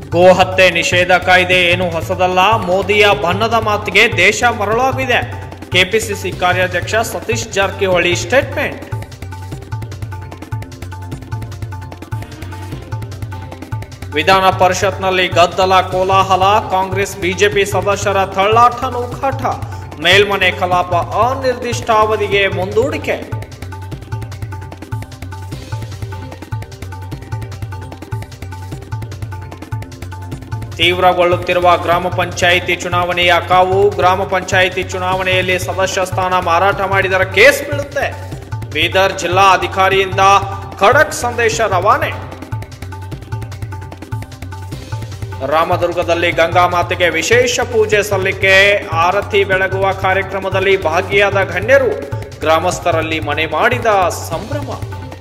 ಗೋ ಹತ್ಯೆ ನಿಷೇಧ ಕಾಯ್ದೆ ಏನು ಹೊಸದಲ್ಲ ಮೋದಿಯ ಬಣ್ಣದ ಮಾತಿಗೆ ದೇಶ ಮರಳಾಗಿದೆ ಕೆಪಿಸಿಸಿ ಕಾರ್ಯಾಧ್ಯಕ್ಷ ಸತೀಶ್ ಜಾರಕಿಹೊಳಿ ಸ್ಟೇಟ್ಮೆಂಟ್ ವಿಧಾನ ಪರಿಷತ್ನಲ್ಲಿ ಗದ್ದಲ ಕೋಲಾಹಲ ಕಾಂಗ್ರೆಸ್ ಬಿಜೆಪಿ ಸದಸ್ಯರ ತಳ್ಳಾಟ ನೂಕಾಟ ಮೇಲ್ಮನೆ ಕಲಾಪ ಅನಿರ್ದಿಷ್ಟಾವಧಿಗೆ ಮುಂದೂಡಿಕೆ ತೀವ್ರಗೊಳ್ಳುತ್ತಿರುವ ಗ್ರಾಮ ಪಂಚಾಯಿತಿ ಚುನಾವಣೆಯ ಕಾವು ಗ್ರಾಮ ಪಂಚಾಯಿತಿ ಚುನಾವಣೆಯಲ್ಲಿ ಸದಸ್ಯ ಸ್ಥಾನ ಮಾರಾಟ ಮಾಡಿದರ ಕೇಸ್ ಬೀಳುತ್ತೆ ಬೀದರ್ ಜಿಲ್ಲಾ ಅಧಿಕಾರಿಯಿಂದ ಖಡಕ್ ಸಂದೇಶ ರವಾನೆ ರಾಮದುರ್ಗದಲ್ಲಿ ಗಂಗಾ ಮಾತೆಗೆ ವಿಶೇಷ ಪೂಜೆ ಸಲ್ಲಿಕೆ ಆರತಿ ಬೆಳಗುವ ಕಾರ್ಯಕ್ರಮದಲ್ಲಿ ಭಾಗಿಯಾದ ಗಣ್ಯರು ಗ್ರಾಮಸ್ಥರಲ್ಲಿ ಮನೆ ಮಾಡಿದ ಸಂಭ್ರಮ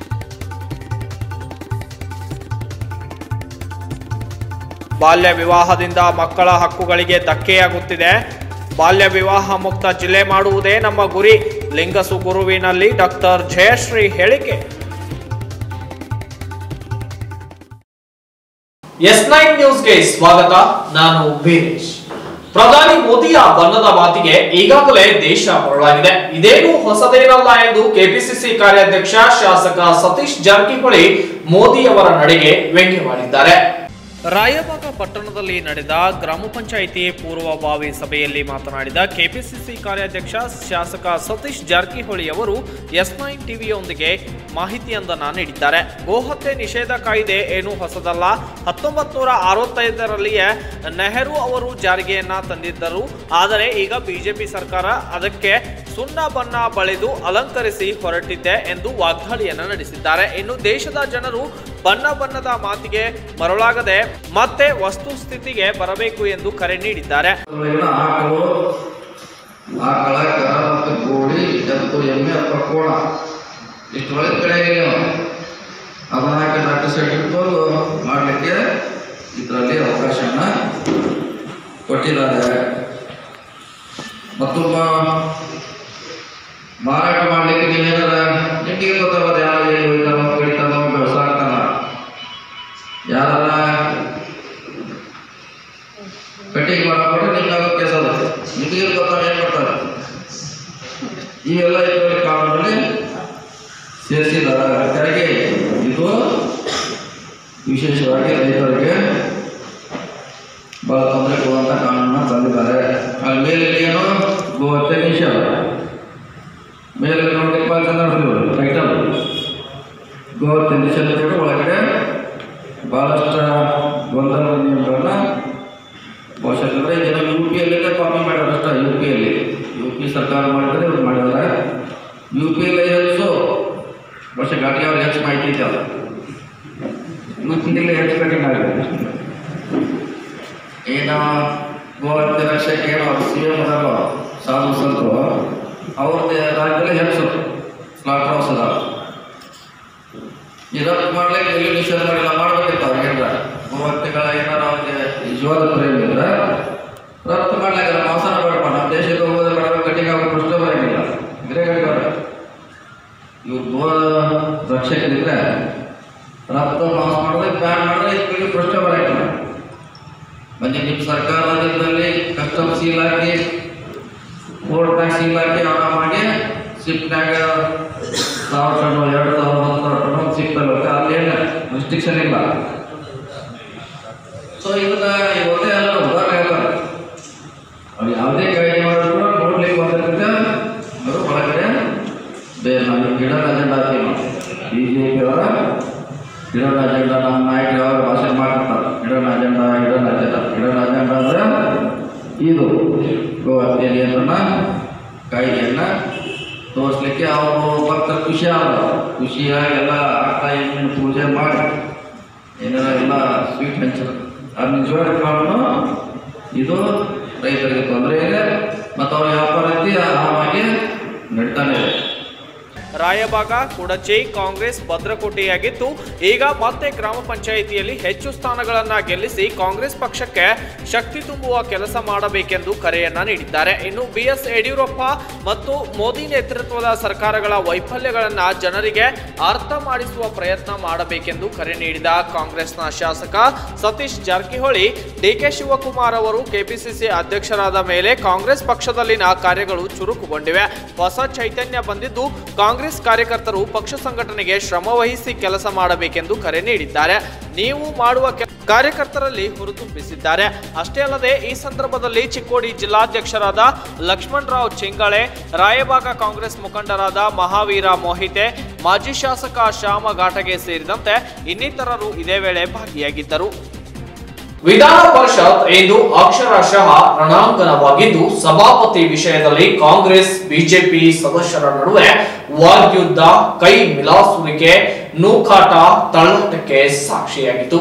ಬಾಲ್ಯ ವಿವಾಹದಿಂದ ಮಕ್ಕಳ ಹಕ್ಕುಗಳಿಗೆ ಧಕ್ಕೆಯಾಗುತ್ತಿದೆ ಬಾಲ್ಯ ವಿವಾಹ ಮುಕ್ತ ಜಿಲ್ಲೆ ಮಾಡುವುದೇ ನಮ್ಮ ಗುರಿ ಲಿಂಗಸು ಗುರುವಿನಲ್ಲಿ ಡಾಕ್ಟರ್ ಜಯಶ್ರೀ ಹೇಳಿಕೆ ಎಸ್ ನೈನ್ ನ್ಯೂಸ್ಗೆ ಸ್ವಾಗತ ನಾನು ವೀರೇಶ್ ಪ್ರಧಾನಿ ಮೋದಿಯ ಬಣ್ಣದ ಮಾತಿಗೆ ಈಗಾಗಲೇ ದೇಶ ಮರಳಾಗಿದೆ ಇದೇನು ಹೊಸದೇನಲ್ಲ ಎಂದು ಕೆಪಿಸಿಸಿ ಕಾರ್ಯಾಧ್ಯಕ್ಷ ಶಾಸಕ ಸತೀಶ್ ಜಾರಕಿಹೊಳಿ ಮೋದಿಯವರ ನಡೆಗೆ ವ್ಯಂಗ್ಯವಾಡಿದ್ದಾರೆ ರಾಯಬಾಗ ಪಟ್ಟಣದಲ್ಲಿ ನಡೆದ ಗ್ರಾಮ ಪಂಚಾಯಿತಿ ಪೂರ್ವಭಾವಿ ಸಭೆಯಲ್ಲಿ ಮಾತನಾಡಿದ ಕೆಪಿಸಿಸಿ ಕಾರ್ಯಾಧ್ಯಕ್ಷ ಶಾಸಕ ಸತೀಶ್ ಜಾರಕಿಹೊಳಿ ಅವರು ಎಸ್ ನೈನ್ ಟಿವಿಯೊಂದಿಗೆ ಮಾಹಿತಿಯೊಂದನ್ನು ನೀಡಿದ್ದಾರೆ ಗೋಹತ್ಯೆ ನಿಷೇಧ ಕಾಯ್ದೆ ಏನು ಹೊಸದಲ್ಲ ಹತ್ತೊಂಬತ್ತು ನೂರ ಅರವತ್ತೈದರಲ್ಲಿಯೇ ನೆಹರು ಅವರು ಜಾರಿಗೆಯನ್ನ ತಂದಿದ್ದರು ಆದರೆ ಈಗ ಬಿಜೆಪಿ ಸರ್ಕಾರ ಅದಕ್ಕೆ ಸುಣ್ಣ ಬಣ್ಣ ಬಳಿದು ಅಲಂಕರಿಸಿ ಹೊರಟಿದ್ದೆ ಎಂದು ವಾಗ್ದಾಳಿಯನ್ನ ನಡೆಸಿದ್ದಾರೆ ಇನ್ನು ದೇಶದ ಜನರು ಬಣ್ಣ ಬಣ್ಣದ ಮಾತಿಗೆ ಮರಳಾಗದೆ ಮತ್ತೆ ವಸ್ತುಸ್ಥಿತಿಗೆ ಬರಬೇಕು ಎಂದು ಕರೆ ನೀಡಿದ್ದಾರೆ ಒಳಗಿನ ಆಕಳು ಆಕಳ ಕರ ಮತ್ತು ಕೋಳಿ ಎತ್ತು ಎಮ್ಮೆ ಅಥವಾ ಕೋಣ ಇಷ್ಟೊಳಗೆ ಕಡೆಗೆ ನೀವು ಅದನ್ನ ಹಾಕಿ ಡಾಕ್ಟರ್ ಸೆಟ್ ಇಟ್ಕೊಂಡು ಮಾಡಲಿಕ್ಕೆ ಇದರಲ್ಲಿ ಅವಕಾಶನ ಕೊಟ್ಟಿದ್ದಾರೆ ಮತ್ತು ಮ- ಮಾರಾಟ ಮಾಡಲಿಕ್ಕೆ ನೀವೇನಾರ ನಿಮಗೆ ಗೊತ್ತಾಗೋದು ಯಾರು ಏನು ಹೋಯ್ತಾನೋ ಕಡಿತಾನೋ ಬೆಳೆಸಾಕ್ತಾನ ಯಾರ ಕಟಿಂಗ್ ಮಾಡಬಿಟ್ಟು ನಿಮ್ಗೆ ಆಗೋ ಕೇಸ್ ಅದು ನಿಮಗೆ ಗೊತ್ತಾಗ ಏನು ಮಾಡ್ತಾರೆ ಇವೆಲ್ಲ ಇದರಲ್ಲಿ ಕಾನೂನಲ್ಲಿ ಸೇರಿಸಿದ್ದಾರೆ ಅದಕ್ಕಾಗಿ ಇದು ವಿಶೇಷವಾಗಿ ರೈತರಿಗೆ ಬಹಳ ತೊಂದರೆ ಕೊಡುವಂಥ ಕಾನೂನನ್ನ ತಂದಿದ್ದಾರೆ ಅಲ್ಲಿ ಮೇಲೆ ಏನು ಗೋಹತ್ಯೆ ನಿಷೇಧ ಮೇಲೆ ನೋಡಿ ನೋಡಿದ್ರು ಟೈಟಲ್ ಗೋಹತ್ಯೆ ನಿಷೇಧ ಒಳಗಡೆ ಭಾಳಷ್ಟು ಗೊಂದಲ ನಿಯಮಗಳನ್ನ ಬಹುಶಃ ಅಂದರೆ ಇದನ್ನು ಯು ಪಿಯಲ್ಲೇ ಕಾಪಿ ಮಾಡ್ಯಾರ ಅಷ್ಟೇ ಯು ಪಿಯಲ್ಲಿ ಯು ಪಿ ಸರ್ಕಾರ ಮಾಡಿದ್ರೆ ಇವ್ರು ಮಾಡಿದ್ದಾರೆ ಯು ಪಿಯಲ್ಲಿ ಹೆಚ್ಚು ಬಹುಶಃ ಘಾಟಿ ಅವ್ರಿಗೆ ಹೆಚ್ಚು ಮಾಹಿತಿ ಇದೆ ಅದು ಯು ಪಿಯಲ್ಲಿ ಹೆಚ್ಚು ಕಠಿಣ ಆಗಿದೆ ಏನು ಗೋಹತ್ಯೆ ರಕ್ಷಕ್ಕೆ ಏನು ಸಿ ಎಂ ಅದಾವ ಸಾಧು ಸಂತರು ಅವ್ರದ್ದು ರಾಜ್ಯದಲ್ಲಿ ಹೆಚ್ಚು ಸ್ಲಾಟರ್ ಹೌಸ್ ಅದಾವ ಇದಕ್ಕೆ ಮಾಡ್ಲಿಕ್ಕೆ ಎಲ್ಲಿ ನಿಷೇಧ ಮಾಡಿಲ್ಲ ಮಾಡ್ಬೇಕಿತ್ತು ಅವ್ರಿಗೆಲ್ಲ ಗೋಹತ್ಯೆಗಳ ಏನಾರ ಅವ್ರಿಗೆ ನಿಜವಾದ ಪ್ರೇಮ ಇದ್ರೆ ರಫ್ತು ಮಾಡ್ಲಿಕ್ಕೆ ಮಾಂಸನ ಬೇಡಪ್ಪ ನಮ್ಮ ದೇಶಕ್ಕೆ ಹೋಗೋದೇ ಬೇಡ ಕಟ್ಟಿಗೆ ಆಗೋ ಪ್ರಶ್ನೆ ಬರೋಂಗಿಲ್ಲ ಇದ್ರೆ ಕಟ್ಟಿಗೆ ಇವ್ರು ಗೋ ರಕ್ಷಕರಿದ್ರೆ ರಫ್ತು ಮಾಂಸ ಮಾಡಿದ್ರೆ ಬ್ಯಾನ್ ಮಾಡಿದ್ರೆ ಇದಕ್ಕೆ ಪ್ರಶ್ನೆ ಬರೋಂಗಿಲ್ಲ ಮತ್ತೆ ನಿಮ್ಮ ಸರ್ಕಾರದಲ್ಲಿ ಕಸ್ಟಮ್ಸ್ ಇಲಾಖೆ ಪೋರ್ಟ್ ಟ್ಯಾಕ್ಸ್ ಇಲಾಖೆ ಅವನ ಮಾಡಿ ಶಿಪ್ನಾಗ ಸಾವಿರ ಟನ್ನು ಎರಡು ಸಾವಿರ ಒಂದು ಸಾವಿರ ಟನ್ನು ಸಿಗ್ತವೆ ಅಲ್ಲೇನು ರಿಸ್ಟ್ರಿಕ್ಷನ್ ಇಲ್ಲ ಸೊ ಇದನ್ನ ಇವತ್ತೇ ಎಲ್ಲ ಉದಾಹರಣೆ ಹೇಳ್ತಾರೆ ಅವ್ರು ಯಾವುದೇ ಕಾಯ್ದೆ ಮಾಡಿದ್ರು ಕೂಡ ನೋಡ್ಲಿಕ್ಕೆ ಬಂದಿರುತ್ತೆ ಅವರು ಒಳಗಡೆ ಬೇರೆ ನಾವು ಗಿಡದ ಅಜೆಂಡಾ ಹಾಕಿ ಬಿ ಜೆ ಪಿ ಅವರ ಗಿಡದ ಅಜೆಂಡಾ ನಮ್ಮ ನಾಯಕರು ಯಾವಾಗ ಭಾಷಣ ಮಾಡ್ತಿರ್ತಾರೆ ಗಿಡನ ಅಜೆಂಡಾ ಗಿಡನ ಅಜೆಂಡಾ ಗಿಡನ ಅಜೆಂಡಾ ಅಂದರೆ ಇದು ಗೋಹತ್ಯೆ ನಿಯಂತ್ರಣ ಕಾಯ್ದೆಯನ್ನ ತೋರಿಸ್ಲಿಕ್ಕೆ ಅವರು ಭಕ್ತರು ಖುಷಿ ಆದ ಖುಷಿಯಾಗಿ ಎಲ್ಲ ಆಟ ಎಮ್ಮಿನ ಪೂಜೆ ಮಾಡಿ ಏನಾರ ಎಲ್ಲ ಸ್ವೀಟ್ ಹಂಚರು ಅದು ನಿಜವಾದ ಕಾನೂನು ಇದು ರೈತರಿಗೆ ತೊಂದರೆ ಇದೆ ಮತ್ತು ಅವ್ರ ವ್ಯಾಪಾರ ರೀತಿ ಆರಾಮಾಗಿ ನಡೀತಾನೆ ಇದೆ ರಾಯಬಾಗ ಕುಡಚಿ ಕಾಂಗ್ರೆಸ್ ಭದ್ರಕೋಟೆಯಾಗಿದ್ದು ಈಗ ಮತ್ತೆ ಗ್ರಾಮ ಪಂಚಾಯಿತಿಯಲ್ಲಿ ಹೆಚ್ಚು ಸ್ಥಾನಗಳನ್ನ ಗೆಲ್ಲಿಸಿ ಕಾಂಗ್ರೆಸ್ ಪಕ್ಷಕ್ಕೆ ಶಕ್ತಿ ತುಂಬುವ ಕೆಲಸ ಮಾಡಬೇಕೆಂದು ಕರೆಯನ್ನ ನೀಡಿದ್ದಾರೆ ಇನ್ನು ಬಿಎಸ್ ಯಡಿಯೂರಪ್ಪ ಮತ್ತು ಮೋದಿ ನೇತೃತ್ವದ ಸರ್ಕಾರಗಳ ವೈಫಲ್ಯಗಳನ್ನ ಜನರಿಗೆ ಅರ್ಥ ಮಾಡಿಸುವ ಪ್ರಯತ್ನ ಮಾಡಬೇಕೆಂದು ಕರೆ ನೀಡಿದ ಕಾಂಗ್ರೆಸ್ನ ಶಾಸಕ ಸತೀಶ್ ಜಾರಕಿಹೊಳಿ ಡಿಕೆ ಶಿವಕುಮಾರ್ ಅವರು ಕೆಪಿಸಿಸಿ ಅಧ್ಯಕ್ಷರಾದ ಮೇಲೆ ಕಾಂಗ್ರೆಸ್ ಪಕ್ಷದಲ್ಲಿನ ಕಾರ್ಯಗಳು ಚುರುಕುಗೊಂಡಿವೆ ಹೊಸ ಚೈತನ್ಯ ಬಂದಿದ್ದು ಕಾಂಗ್ರೆಸ್ ಕಾರ್ಯಕರ್ತರು ಪಕ್ಷ ಸಂಘಟನೆಗೆ ಶ್ರಮ ವಹಿಸಿ ಕೆಲಸ ಮಾಡಬೇಕೆಂದು ಕರೆ ನೀಡಿದ್ದಾರೆ ನೀವು ಮಾಡುವ ಕೆಲ- ಕಾರ್ಯಕರ್ತರಲ್ಲಿ ಹುರಿದುಂಬಿಸಿದ್ದಾರೆ ಅಷ್ಟೇ ಅಲ್ಲದೆ ಈ ಸಂದರ್ಭದಲ್ಲಿ ಚಿಕ್ಕೋಡಿ ಜಿಲ್ಲಾಧ್ಯಕ್ಷರಾದ ಲಕ್ಷ್ಮಣ್ ರಾವ್ ಚಿಂಗಳೆ ರಾಯಬಾಗ ಕಾಂಗ್ರೆಸ್ ಮುಖಂಡರಾದ ಮಹಾವೀರ ಮೋಹಿತೆ ಮಾಜಿ ಶಾಸಕ ಶ್ಯಾಮ ಘಾಟಗೆ ಸೇರಿದಂತೆ ಇನ್ನಿತರರು ಇದೇ ವೇಳೆ ಭಾಗಿಯಾಗಿದ್ದರು ವಿಧಾನ ಪರಿಷತ್ ಇಂದು ಅಕ್ಷರಶಃ ರಣಾಂಗಣವಾಗಿದ್ದು ಸಭಾಪತಿ ವಿಷಯದಲ್ಲಿ ಕಾಂಗ್ರೆಸ್ ಬಿಜೆಪಿ ಸದಸ್ಯರ ನಡುವೆ ವಾಗ್ಯುದ್ಧ ಕೈ ಮಿಲಾಸುವಿಕೆ ನೂಕಾಟ ತಳ್ಳಾಟಕ್ಕೆ ಸಾಕ್ಷಿಯಾಗಿತ್ತು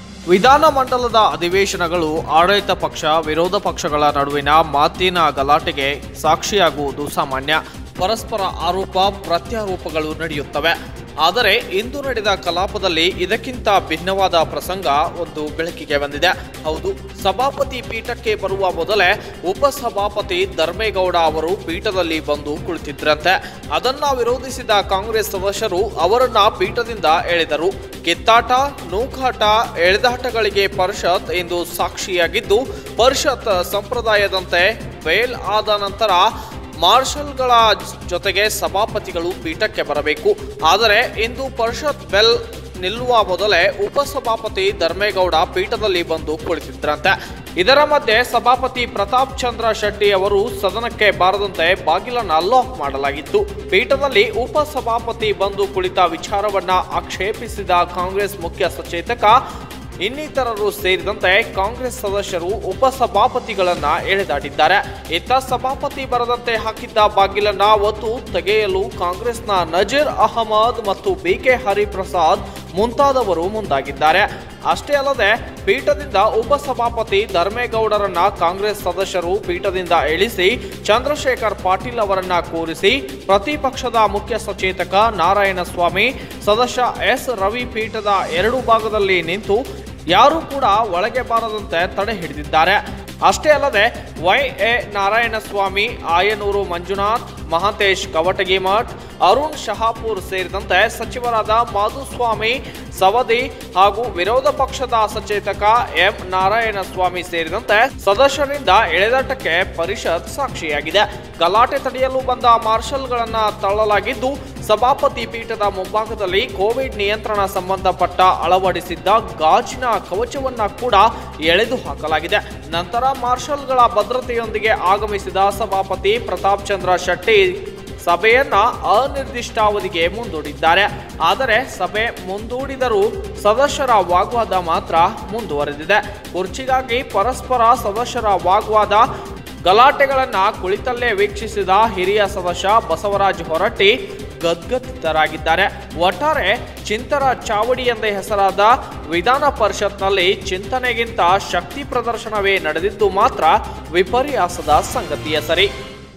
ವಿಧಾನಮಂಡಲದ ಅಧಿವೇಶನಗಳು ಆಡಳಿತ ಪಕ್ಷ ವಿರೋಧ ಪಕ್ಷಗಳ ನಡುವಿನ ಮಾತಿನ ಗಲಾಟೆಗೆ ಸಾಕ್ಷಿಯಾಗುವುದು ಸಾಮಾನ್ಯ ಪರಸ್ಪರ ಆರೋಪ ಪ್ರತ್ಯಾರೋಪಗಳು ನಡೆಯುತ್ತವೆ ಆದರೆ ಇಂದು ನಡೆದ ಕಲಾಪದಲ್ಲಿ ಇದಕ್ಕಿಂತ ಭಿನ್ನವಾದ ಪ್ರಸಂಗ ಒಂದು ಬೆಳಕಿಗೆ ಬಂದಿದೆ ಹೌದು ಸಭಾಪತಿ ಪೀಠಕ್ಕೆ ಬರುವ ಮೊದಲೇ ಉಪಸಭಾಪತಿ ಧರ್ಮೇಗೌಡ ಅವರು ಪೀಠದಲ್ಲಿ ಬಂದು ಕುಳಿತಿದ್ರಂತೆ ಅದನ್ನ ವಿರೋಧಿಸಿದ ಕಾಂಗ್ರೆಸ್ ಸದಸ್ಯರು ಅವರನ್ನ ಪೀಠದಿಂದ ಎಳೆದರು ಕಿತ್ತಾಟ ನೂಕಾಟ ಎಳೆದಾಟಗಳಿಗೆ ಪರಿಷತ್ ಎಂದು ಸಾಕ್ಷಿಯಾಗಿದ್ದು ಪರಿಷತ್ ಸಂಪ್ರದಾಯದಂತೆ ಬೇಲ್ ಆದ ನಂತರ ಮಾರ್ಷಲ್ಗಳ ಜೊತೆಗೆ ಸಭಾಪತಿಗಳು ಪೀಠಕ್ಕೆ ಬರಬೇಕು ಆದರೆ ಇಂದು ಪರಿಷತ್ ಬೆಲ್ ನಿಲ್ಲುವ ಮೊದಲೇ ಉಪಸಭಾಪತಿ ಧರ್ಮೇಗೌಡ ಪೀಠದಲ್ಲಿ ಬಂದು ಕುಳಿತಿದ್ರಂತೆ ಇದರ ಮಧ್ಯೆ ಸಭಾಪತಿ ಪ್ರತಾಪ್ ಚಂದ್ರ ಶೆಟ್ಟಿ ಅವರು ಸದನಕ್ಕೆ ಬಾರದಂತೆ ಬಾಗಿಲನ್ನ ಲಾಕ್ ಮಾಡಲಾಗಿತ್ತು ಪೀಠದಲ್ಲಿ ಉಪಸಭಾಪತಿ ಬಂದು ಕುಳಿತ ವಿಚಾರವನ್ನ ಆಕ್ಷೇಪಿಸಿದ ಕಾಂಗ್ರೆಸ್ ಮುಖ್ಯ ಸಚೇತಕ ಇನ್ನಿತರರು ಸೇರಿದಂತೆ ಕಾಂಗ್ರೆಸ್ ಸದಸ್ಯರು ಉಪಸಭಾಪತಿಗಳನ್ನ ಎಳೆದಾಡಿದ್ದಾರೆ ಇತ್ತ ಸಭಾಪತಿ ಬರದಂತೆ ಹಾಕಿದ್ದ ಬಾಗಿಲನ್ನ ಒತ್ತು ತೆಗೆಯಲು ಕಾಂಗ್ರೆಸ್ನ ನಜೀರ್ ಅಹಮದ್ ಮತ್ತು ಬಿಕೆ ಹರಿಪ್ರಸಾದ್ ಮುಂತಾದವರು ಮುಂದಾಗಿದ್ದಾರೆ ಅಷ್ಟೇ ಅಲ್ಲದೆ ಪೀಠದಿಂದ ಉಪಸಭಾಪತಿ ಧರ್ಮೇಗೌಡರನ್ನ ಕಾಂಗ್ರೆಸ್ ಸದಸ್ಯರು ಪೀಠದಿಂದ ಇಳಿಸಿ ಚಂದ್ರಶೇಖರ್ ಪಾಟೀಲ್ ಅವರನ್ನ ಕೂರಿಸಿ ಪ್ರತಿಪಕ್ಷದ ಮುಖ್ಯ ಸಚೇತಕ ನಾರಾಯಣಸ್ವಾಮಿ ಸದಸ್ಯ ಎಸ್ ರವಿ ಪೀಠದ ಎರಡು ಭಾಗದಲ್ಲಿ ನಿಂತು ಯಾರೂ ಕೂಡ ಒಳಗೆ ಬಾರದಂತೆ ತಡೆ ಹಿಡಿದಿದ್ದಾರೆ ಅಷ್ಟೇ ಅಲ್ಲದೆ ವೈ ಎ ನಾರಾಯಣಸ್ವಾಮಿ ಆಯನೂರು ಮಂಜುನಾಥ್ ಮಹಾಂತೇಶ್ ಕವಟಗಿಮಠ್ ಅರುಣ್ ಶಹಾಪುರ್ ಸೇರಿದಂತೆ ಸಚಿವರಾದ ಮಾಧುಸ್ವಾಮಿ ಸವದಿ ಹಾಗೂ ವಿರೋಧ ಪಕ್ಷದ ಸಚೇತಕ ಎಂ ನಾರಾಯಣಸ್ವಾಮಿ ಸೇರಿದಂತೆ ಸದಸ್ಯರಿಂದ ಎಳೆದಾಟಕ್ಕೆ ಪರಿಷತ್ ಸಾಕ್ಷಿಯಾಗಿದೆ ಗಲಾಟೆ ತಡೆಯಲು ಬಂದ ಮಾರ್ಷಲ್ಗಳನ್ನ ತಳ್ಳಲಾಗಿದ್ದು ಸಭಾಪತಿ ಪೀಠದ ಮುಂಭಾಗದಲ್ಲಿ ಕೋವಿಡ್ ನಿಯಂತ್ರಣ ಸಂಬಂಧಪಟ್ಟ ಅಳವಡಿಸಿದ್ದ ಗಾಜಿನ ಕವಚವನ್ನ ಕೂಡ ಎಳೆದು ಹಾಕಲಾಗಿದೆ ನಂತರ ಮಾರ್ಷಲ್ಗಳ ಭದ್ರತೆಯೊಂದಿಗೆ ಆಗಮಿಸಿದ ಸಭಾಪತಿ ಪ್ರತಾಪ್ ಚಂದ್ರ ಶೆಟ್ಟಿ ಸಭೆಯನ್ನ ಅನಿರ್ದಿಷ್ಟಾವಧಿಗೆ ಮುಂದೂಡಿದ್ದಾರೆ ಆದರೆ ಸಭೆ ಮುಂದೂಡಿದರೂ ಸದಸ್ಯರ ವಾಗ್ವಾದ ಮಾತ್ರ ಮುಂದುವರೆದಿದೆ ಕುರ್ಚಿಗಾಗಿ ಪರಸ್ಪರ ಸದಸ್ಯರ ವಾಗ್ವಾದ ಗಲಾಟೆಗಳನ್ನ ಕುಳಿತಲ್ಲೇ ವೀಕ್ಷಿಸಿದ ಹಿರಿಯ ಸದಸ್ಯ ಬಸವರಾಜ್ ಹೊರಟ್ಟಿ ಗದ್ಗದಿತರಾಗಿದ್ದಾರೆ ಒಟ್ಟಾರೆ ಚಿಂತರ ಚಾವಡಿ ಎಂದೇ ಹೆಸರಾದ ವಿಧಾನ ಪರಿಷತ್ನಲ್ಲಿ ಚಿಂತನೆಗಿಂತ ಶಕ್ತಿ ಪ್ರದರ್ಶನವೇ ನಡೆದಿದ್ದು ಮಾತ್ರ ವಿಪರ್ಯಾಸದ ಸಂಗತಿಯ ಸರಿ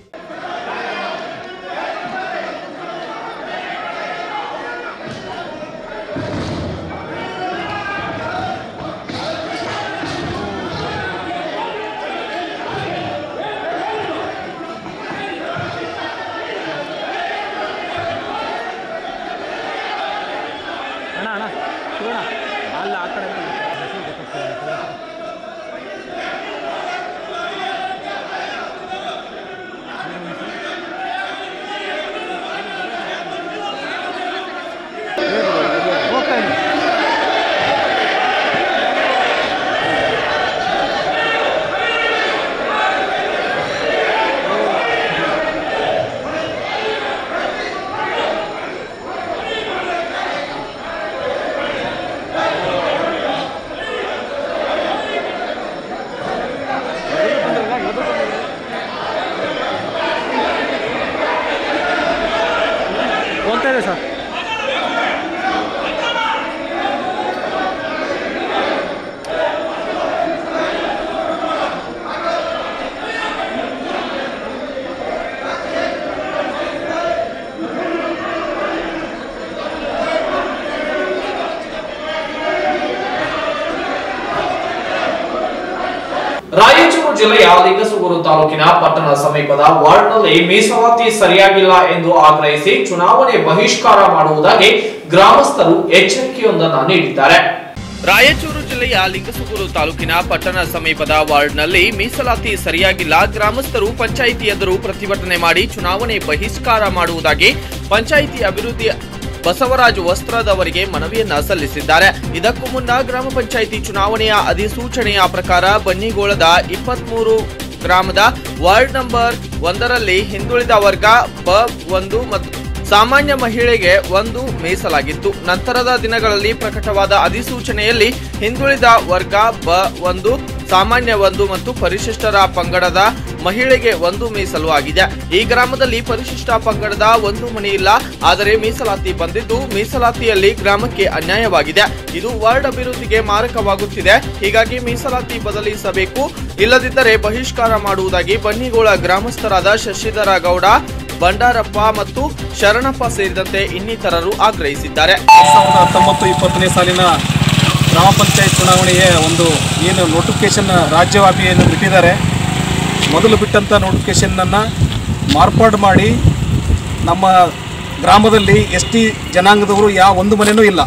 ಅಣ್ಣ ಅಣ್ಣ ಶಿವಣ್ಣ ಅಲ್ಲ ಆ ಕಡೆ ರಾಯಚೂರು ಜಿಲ್ಲೆಯ ಲಿಂಗಸೂಗೂರು ತಾಲೂಕಿನ ಪಟ್ಟಣ ಸಮೀಪದ ವಾರ್ಡ್ನಲ್ಲಿ ಮೀಸಲಾತಿ ಸರಿಯಾಗಿಲ್ಲ ಎಂದು ಆಗ್ರಹಿಸಿ ಚುನಾವಣೆ ಬಹಿಷ್ಕಾರ ಮಾಡುವುದಾಗಿ ಗ್ರಾಮಸ್ಥರು ಎಚ್ಚರಿಕೆಯೊಂದನ್ನು ನೀಡಿದ್ದಾರೆ ರಾಯಚೂರು ಜಿಲ್ಲೆಯ ಲಿಂಗಸೂಗೂರು ತಾಲೂಕಿನ ಪಟ್ಟಣ ಸಮೀಪದ ವಾರ್ಡ್ನಲ್ಲಿ ಮೀಸಲಾತಿ ಸರಿಯಾಗಿಲ್ಲ ಗ್ರಾಮಸ್ಥರು ಪಂಚಾಯಿತಿ ಎದುರು ಪ್ರತಿಭಟನೆ ಮಾಡಿ ಚುನಾವಣೆ ಬಹಿಷ್ಕಾರ ಮಾಡುವುದಾಗಿ ಪಂಚಾಯಿತಿ ಅಭಿವೃದ್ಧಿ ಬಸವರಾಜ್ ವಸ್ತ್ರದವರಿಗೆ ಮನವಿಯನ್ನ ಸಲ್ಲಿಸಿದ್ದಾರೆ ಇದಕ್ಕೂ ಮುನ್ನ ಗ್ರಾಮ ಪಂಚಾಯಿತಿ ಚುನಾವಣೆಯ ಅಧಿಸೂಚನೆಯ ಪ್ರಕಾರ ಬನ್ನಿಗೋಳದ ಇಪ್ಪತ್ಮೂರು ಗ್ರಾಮದ ವಾರ್ಡ್ ನಂಬರ್ ಒಂದರಲ್ಲಿ ಹಿಂದುಳಿದ ವರ್ಗ ಬ ಒಂದು ಮತ್ತು ಸಾಮಾನ್ಯ ಮಹಿಳೆಗೆ ಒಂದು ಮೀಸಲಾಗಿತ್ತು ನಂತರದ ದಿನಗಳಲ್ಲಿ ಪ್ರಕಟವಾದ ಅಧಿಸೂಚನೆಯಲ್ಲಿ ಹಿಂದುಳಿದ ವರ್ಗ ಬ ಒಂದು ಸಾಮಾನ್ಯ ಒಂದು ಮತ್ತು ಪರಿಶಿಷ್ಟರ ಪಂಗಡದ ಮಹಿಳೆಗೆ ಒಂದು ಮೀಸಲು ಆಗಿದೆ ಈ ಗ್ರಾಮದಲ್ಲಿ ಪರಿಶಿಷ್ಟ ಪಂಗಡದ ಒಂದು ಮನೆ ಇಲ್ಲ ಆದರೆ ಮೀಸಲಾತಿ ಬಂದಿದ್ದು ಮೀಸಲಾತಿಯಲ್ಲಿ ಗ್ರಾಮಕ್ಕೆ ಅನ್ಯಾಯವಾಗಿದೆ ಇದು ವಾರ್ಡ್ ಅಭಿವೃದ್ಧಿಗೆ ಮಾರಕವಾಗುತ್ತಿದೆ ಹೀಗಾಗಿ ಮೀಸಲಾತಿ ಬದಲಿಸಬೇಕು ಇಲ್ಲದಿದ್ದರೆ ಬಹಿಷ್ಕಾರ ಮಾಡುವುದಾಗಿ ಬನ್ನಿಗೋಳ ಗ್ರಾಮಸ್ಥರಾದ ಶಶಿಧರ ಗೌಡ ಬಂಡಾರಪ್ಪ ಮತ್ತು ಶರಣಪ್ಪ ಸೇರಿದಂತೆ ಇನ್ನಿತರರು ಆಗ್ರಹಿಸಿದ್ದಾರೆ ಎರಡ್ ಸಾವಿರದ ಹತ್ತೊಂಬತ್ತು ಇಪ್ಪತ್ತನೇ ಸಾಲಿನ ಗ್ರಾಮ ಪಂಚಾಯತ್ ಚುನಾವಣೆಯ ಒಂದು ಏನು ನೋಟಿಫಿಕೇಶನ್ ರಾಜ್ಯವ್ಯಾಪಿಯನ್ನು ಬಿಟ್ಟಿದ್ದಾರೆ ಮೊದಲು ಬಿಟ್ಟಂಥ ನೋಟಿಫಿಕೇಶನ್ನನ್ನು ಮಾರ್ಪಾಡು ಮಾಡಿ ನಮ್ಮ ಗ್ರಾಮದಲ್ಲಿ ಎಸ್ ಟಿ ಜನಾಂಗದವರು ಯಾವ ಒಂದು ಮನೆಯೂ ಇಲ್ಲ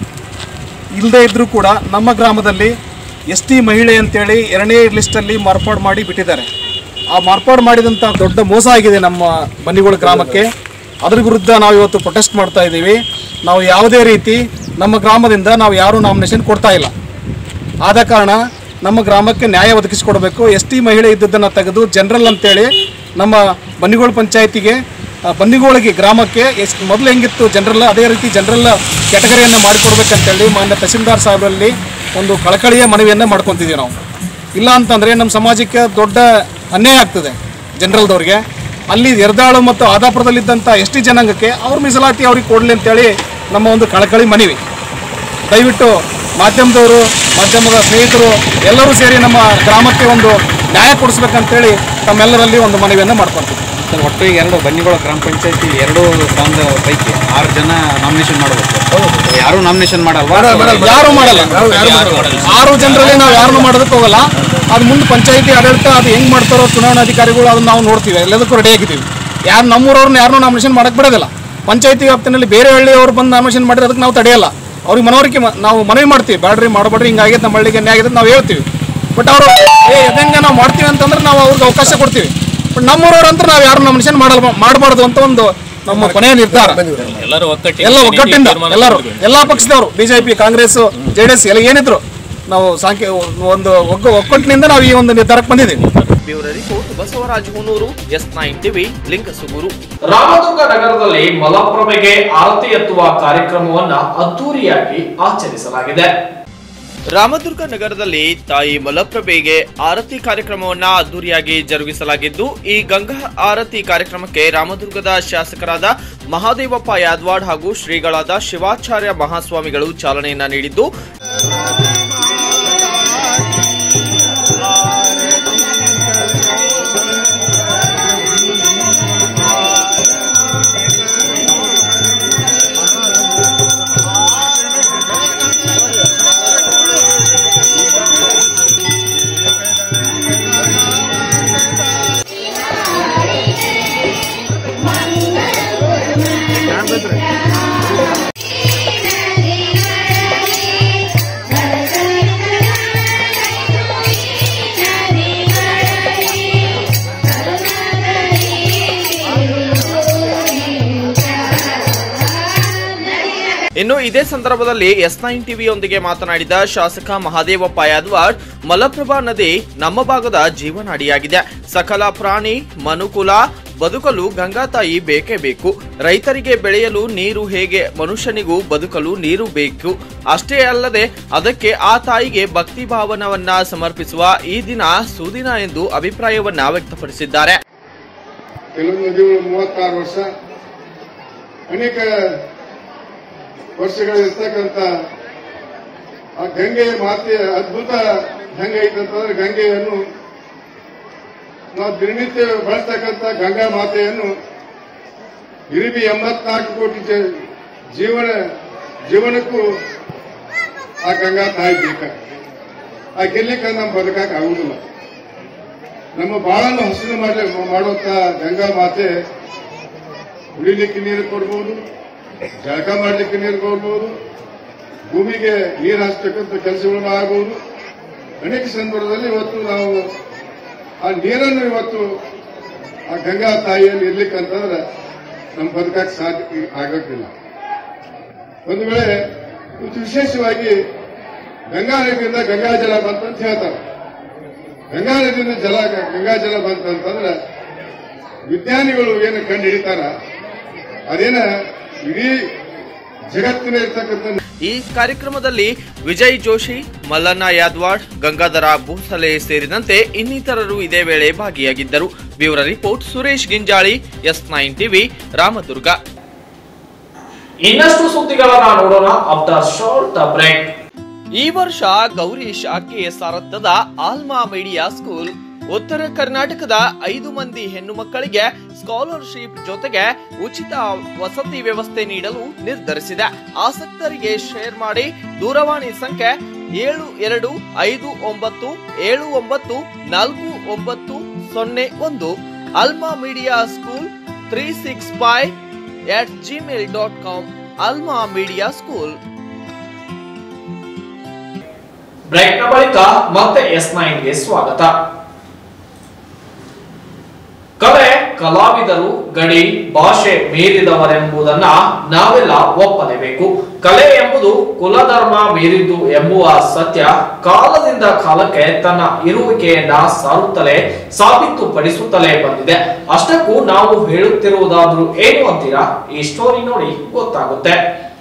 ಇಲ್ಲದೇ ಇದ್ದರೂ ಕೂಡ ನಮ್ಮ ಗ್ರಾಮದಲ್ಲಿ ಎಸ್ ಟಿ ಮಹಿಳೆ ಅಂತೇಳಿ ಎರಡನೇ ಲಿಸ್ಟಲ್ಲಿ ಮಾರ್ಪಾಡು ಮಾಡಿ ಬಿಟ್ಟಿದ್ದಾರೆ ಆ ಮಾರ್ಪಾಡು ಮಾಡಿದಂಥ ದೊಡ್ಡ ಮೋಸ ಆಗಿದೆ ನಮ್ಮ ಬನ್ನಿಗೋಳ ಗ್ರಾಮಕ್ಕೆ ಅದ್ರ ವಿರುದ್ಧ ನಾವು ಇವತ್ತು ಪ್ರೊಟೆಸ್ಟ್ ಮಾಡ್ತಾ ಇದ್ದೀವಿ ನಾವು ಯಾವುದೇ ರೀತಿ ನಮ್ಮ ಗ್ರಾಮದಿಂದ ನಾವು ಯಾರೂ ನಾಮಿನೇಷನ್ ಕೊಡ್ತಾ ಇಲ್ಲ ಆದ ಕಾರಣ ನಮ್ಮ ಗ್ರಾಮಕ್ಕೆ ನ್ಯಾಯ ಒದಗಿಸಿಕೊಡಬೇಕು ಎಸ್ ಟಿ ಮಹಿಳೆ ಇದ್ದದ್ದನ್ನು ತೆಗೆದು ಜನರಲ್ ಅಂತೇಳಿ ನಮ್ಮ ಬನ್ನಿಗೋಳ ಪಂಚಾಯತಿಗೆ ಆ, ಬನ್ನಿಗೋಳಿಗೆ ಗ್ರಾಮಕ್ಕೆ ಎಸ್ ಮೊದಲು ಹೆಂಗಿತ್ತು ಜನರಲ್ ಅದೇ ರೀತಿ ಜನರಲ್ ಕ್ಯಾಟಗರಿಯನ್ನು ಮಾಡಿಕೊಡ್ಬೇಕಂತೇಳಿ ಮಾನ್ಯ ತಹಸೀಲ್ದಾರ್ ಸಾಹೇಬರಲ್ಲಿ ಒಂದು ಕಳಕಳಿಯ ಮನವಿಯನ್ನು ಮಾಡ್ಕೊತಿದ್ದೀವಿ ನಾವು ಇಲ್ಲ ಅಂತಂದರೆ ನಮ್ಮ ಸಮಾಜಕ್ಕೆ ದೊಡ್ಡ ಅನ್ಯಾಯ ಆಗ್ತದೆ ಜನರಲ್ದವ್ರಿಗೆ ಅಲ್ಲಿ ಎರ್ದಾಳು ಮತ್ತು ಆದಾಪುರದಲ್ಲಿದ್ದಂಥ ಎಸ್ ಟಿ ಜನಾಂಗಕ್ಕೆ ಅವ್ರ ಮೀಸಲಾತಿ ಅವ್ರಿಗೆ ಕೊಡಲಿ ಅಂತೇಳಿ ನಮ್ಮ ಒಂದು ಕಳಕಳಿ ಮನವಿ ದಯವಿಟ್ಟು ಮಾಧ್ಯಮದವರು ಮಾಧ್ಯಮದ ಸ್ನೇಹಿತರು ಎಲ್ಲರೂ ಸೇರಿ ನಮ್ಮ ಗ್ರಾಮಕ್ಕೆ ಒಂದು ನ್ಯಾಯ ಕೊಡಿಸ್ಬೇಕಂತೇಳಿ ತಮ್ಮೆಲ್ಲರಲ್ಲಿ ಒಂದು ಮನವಿಯನ್ನು ಮಾಡ್ಕೊತೀವಿ ಸರ್ ಒಟ್ಟು ಈಗ ಎರಡು ಬನ್ನಿಗೋಳ ಗ್ರಾಮ ಪಂಚಾಯತಿ ಎರಡು ಸ್ಥಾನದ ಪೈಕಿ ಆರು ಜನ ನಾಮಿನೇಷನ್ ಮಾಡಬೇಕು ಯಾರು ನಾಮಿನೇಷನ್ ಮಾಡಲ್ವಾ ಯಾರು ಮಾಡಲ್ಲ ಆರು ಜನರಲ್ಲಿ ನಾವು ಯಾರನ್ನು ಮಾಡೋದಕ್ಕೆ ಹೋಗಲ್ಲ ಅದು ಮುಂದೆ ಪಂಚಾಯತಿ ಆಡಳಿತ ಅದು ಹೆಂಗ್ ಮಾಡ್ತಾರೋ ಚುನಾವಣಾಧಿಕಾರಿಗಳು ಅದನ್ನ ನಾವು ನೋಡ್ತೀವಿ ಎಲ್ಲದಕ್ಕೂ ರೆಡಿ ಆಗಿದ್ದೀವಿ ಯಾರು ನಮ್ಮೂರವ್ರನ್ನ ಯಾರನ್ನೂ ನಾಮಿನೇಷನ್ ಮಾಡಕ್ಕೆ ಬಿಡೋದಿಲ್ಲ ಪಂಚಾಯತಿ ವ್ಯಾಪ್ತಿನಲ್ಲಿ ಬೇರೆ ಹಳ್ಳಿಯವರು ಬಂದು ನಾಮಿನೇಷನ್ ಮಾಡಿದ್ರೆ ಅದಕ್ಕೆ ನಾವು ತಡೆಯಲ್ಲ ಅವ್ರಿಗೆ ಮನವರಿಕೆ ಮ- ನಾವು ಮನವಿ ಮಾಡ್ತೀವಿ ಬ್ಯಾಡ್ರಿ ಮಾಡಬೇಡ್ರಿ ಹಿಂಗಾಗೈತೆ ನಮ್ಮ ಹಳ್ಳಿಗೆ ಅನ್ಯಾಯ ಆಗಿದೆ ನಾವು ಹೇಳ್ತೀವಿ ಬಟ್ ಅವರು ಏ ಹೆಂಗೆ ನಾವು ಮಾಡ್ತೀವಿ ಅಂತಂದ್ರೆ ನಾವು ಅವ್ರಿಗೆ ಅವಕಾಶ ಕೊಡ್ತೀವಿ ಬಟ್ ನಮ್ಮೂರವ್ರು ಅಂತ ನಾವು ಯಾರು ನಾಮಿನೇಷನ್ ಮಾಡಲ್ಲ ಮಾಡಬಾರ್ದು ಅಂತ ಒಂದು ನಮ್ಮ ಕೊನೆಯ ನಿರ್ಧಾರ ಎಲ್ಲರೂ ಒಕ್ಕಟ್ಟಿಗೆ ಎಲ್ಲ ಒಗ್ಗಟ್ಟಿಂದ ಎಲ್ಲರೂ ಎಲ್ಲಾ ಪಕ್ಷದವರು BJP Congress J D S ಎಲ್ಲ ಏನಿದ್ರು ನಾವು ಸಾಂಖ್ಯ ಒಂದು ಒಗ್ಗ ಒಕ್ಕಟ್ಟಿನಿಂದ ನಾವು ಈ ಒಂದು ನಿರ್ಧಾರಕ್ಕೆ ಬಂದಿದ್ದೀವಿ bureau report Basavaraj Hunur S nine TV Lingasugur Ramdurg ನಗರದಲ್ಲಿ ಮಲಪ್ರಭೆಗೆ ಆರತಿ ಎತ್ತುವ ಕಾರ್ಯಕ್ರಮವನ್ನ ಅದ್ದೂರಿಯಾಗಿ ಆಚರಿಸಲಾಗಿದೆ ರಾಮದುರ್ಗ ನಗರದಲ್ಲಿ ತಾಯಿ ಮಲಪ್ರಭೆಗೆ ಆರತಿ ಕಾರ್ಯಕ್ರಮವನ್ನ ಅದ್ದೂರಿಯಾಗಿ ಜರುಗಿಸಲಾಗಿದ್ದು ಈ ಗಂಗಾ ಆರತಿ ಕಾರ್ಯಕ್ರಮಕ್ಕೆ ರಾಮದುರ್ಗದ ಶಾಸಕರಾದ ಮಹಾದೇವಪ್ಪ ಯಾದವಾಡ್ ಹಾಗೂ ಶ್ರೀಗಳಾದ ಶಿವಾಚಾರ್ಯ ಮಹಾಸ್ವಾಮಿಗಳು ಚಾಲನೆಯನ್ನ ನೀಡಿದ್ದು ಇನ್ನು ಇದೇ ಸಂದರ್ಭದಲ್ಲಿ ಎಸ್ ನೈನ್ ಟಿವಿಯೊಂದಿಗೆ ಮಾತನಾಡಿದ ಶಾಸಕ ಮಹಾದೇವಪ್ಪ ಯಾದವಾಡ್ ಮಲಪ್ರಭಾ ನದಿ ನಮ್ಮ ಭಾಗದ ಜೀವನಾಡಿಯಾಗಿದೆ ಸಕಲ ಪ್ರಾಣಿ ಮನುಕುಲ ಬದುಕಲು ಗಂಗಾ ತಾಯಿ ಬೇಕೇ ಬೇಕು ರೈತರಿಗೆ ಬೆಳೆಯಲು ನೀರು ಹೇಗೆ ಮನುಷ್ಯನಿಗೂ ಬದುಕಲು ನೀರು ಬೇಕು ಅಷ್ಟೇ ಅಲ್ಲದೆ ಅದಕ್ಕೆ ಆ ತಾಯಿಗೆ ಭಕ್ತಿ ಭಾವನವನ್ನ ಸಮರ್ಪಿಸುವ ಈ ದಿನ ಸುದಿನ ಎಂದು ಅಭಿಪ್ರಾಯವನ್ನ ವ್ಯಕ್ತಪಡಿಸಿದ್ದಾರೆ ಕೆಲವು ನದಿಗಳು ಮೂವತ್ತಾರು ವರ್ಷ ಅನೇಕ ವರ್ಷಗಳಿರ್ತಕ್ಕಂಥ ಆ ಗಂಗೆಯ ಮಾತೆಯ ಅದ್ಭುತ ಹೆಂಗೆ ಐತಂತಂದ್ರೆ ಗಂಗೆಯನ್ನು ನಾವು ದಿನನಿತ್ಯ ಬಳಸ್ತಕ್ಕಂಥ ಗಂಗಾ ಮಾತೆಯನ್ನು ಇರಿಬಿ ಎಂಬತ್ನಾಲ್ಕು ಕೋಟಿ ಜ- ಜೀವನ ಜೀವನಕ್ಕೂ ಆ ಗಂಗಾ ತಾಯಿ ಬೇಕ ಆ ಗೆಲ್ಲಿಕ್ಕೆ ನಮ್ ಬದುಕಕ್ಕೆ ಆಗುದಿಲ್ಲ ನಮ್ಮ ಬಾಳನ್ನು ಹಸಿರು ಮಾಡಿ ಮಾಡುವಂತ ಗಂಗಾ ಮಾತೆ ಕುಡಿಲಿಕ್ಕೆ ನೀರು ಕೊಡ್ಬೋದು ಜಳಕ ಮಾಡಲಿಕ್ಕೆ ನೀರು ಕೊಡ್ಬೋದು ಭೂಮಿಗೆ ನೀರು ಹಚ್ಚತಕ್ಕಂಥ ಕೆಲಸಗಳನ್ನು ಆಗಬಹುದು ಅನೇಕ ಸಂದರ್ಭದಲ್ಲಿ ಇವತ್ತು ನಾವು ಆ ನೀರನ್ನು ಇವತ್ತು ಆ ಗಂಗಾ ತಾಯಿಯಲ್ಲಿ ಇರ್ಲಿಕ್ಕಂತಂದ್ರೆ ನಮ್ಮ ಬದುಕಕ್ಕೆ ಸಾಧ್ಯ ಆಗಕ್ಕಿಲ್ಲ ಒಂದು ವೇಳೆ ಇವತ್ತು ವಿಶೇಷವಾಗಿ ಗಂಗಾ ನದಿಯಿಂದ ಗಂಗಾ ಜಲ ಬಂತಂತ ಹೇಳ್ತಾರೆ ಗಂಗಾ ನದಿಯಿಂದ ಜಲ ಗಂಗಾ ಜಲ ಬಂತಂತಂದ್ರೆ ವಿಜ್ಞಾನಿಗಳು ಏನು ಕಂಡು ಹಿಡಿತಾರ ಅದೇನ ಇಡೀ ಜಗತ್ತಿನ ಇರ್ತಕ್ಕಂಥ ಈ ಕಾರ್ಯಕ್ರಮದಲ್ಲಿ ವಿಜಯ್ ಜೋಶಿ ಮಲ್ಲಣ್ಣ ಯಾದ್ವಾಡ್ ಗಂಗಾಧರ ಭೂಸಲೆ ಸೇರಿದಂತೆ ಇನ್ನಿತರರು ಇದೇ ವೇಳೆ ಭಾಗಿಯಾಗಿದ್ದರು bureau report Suresh Ginjali S nine TV Ramdurg ಇನ್ನಷ್ಟು ಸುದ್ದಿಗಳನ್ನ ನೋಡೋಣ ಆಫ್ಟರ್ ಶಾರ್ಟ್ ಬ್ರೇಕ್ ಈ ವರ್ಷ ಗೌರೀಶ್ ಕೆಎಸ್ ರಥದ ಆಲ್ಮಾ ಮೀಡಿಯಾ ಸ್ಕೂಲ್ ಉತ್ತರ ಕರ್ನಾಟಕದ ಐದು ಮಂದಿ ಹೆಣ್ಣು ಮಕ್ಕಳಿಗೆ ಸ್ಕಾಲರ್ಶಿಪ್ ಜೊತೆಗೆ ಉಚಿತ ವಸತಿ ವ್ಯವಸ್ಥೆ ನೀಡಲು ನಿರ್ಧರಿಸಿದೆ ಆಸಕ್ತರಿಗೆ ಶೇರ್ ಮಾಡಿ ದೂರವಾಣಿ ಸಂಖ್ಯೆ ಏಳು ಎರಡು ಐದು ಒಂಬತ್ತು ಏಳು ಒಂಬತ್ತು ನಾಲ್ಕು ಒಂಬತ್ತು ಸೊನ್ನೆ ಒಂದು Alma Media School three six five at Gmail dot com Alma Media School ಬ್ರೇಕ್ನ ಬಳಿಕ ಮತ್ತೆ ಎಸ್ ನೈನ್ಗೆ ಸ್ವಾಗತ ಕಲೆ ಕಲಾವಿದರು ಗಡಿ ಭಾಷೆ ಮೀರಿದವರೆಂಬುದನ್ನ ನಾವೆಲ್ಲ ಒಪ್ಪಲೇಬೇಕು ಕಲೆ ಎಂಬುದು ಕುಲಧರ್ಮ ಮೀರಿದ್ದು ಎಂಬುವ ಸತ್ಯ ಕಾಲದಿಂದ ಕಾಲಕ್ಕೆ ತನ್ನ ಇರುವಿಕೆಯನ್ನ ಸಾರುತ್ತಲೇ ಸಾಬೀತುಪಡಿಸುತ್ತಲೇ ಬಂದಿದೆ ಅಷ್ಟಕ್ಕೂ ನಾವು ಹೇಳುತ್ತಿರುವುದಾದ್ರೂ ಏನು ಅಂತೀರಾ ಈ ಸ್ಟೋರಿ ನೋಡಿ ಗೊತ್ತಾಗುತ್ತೆ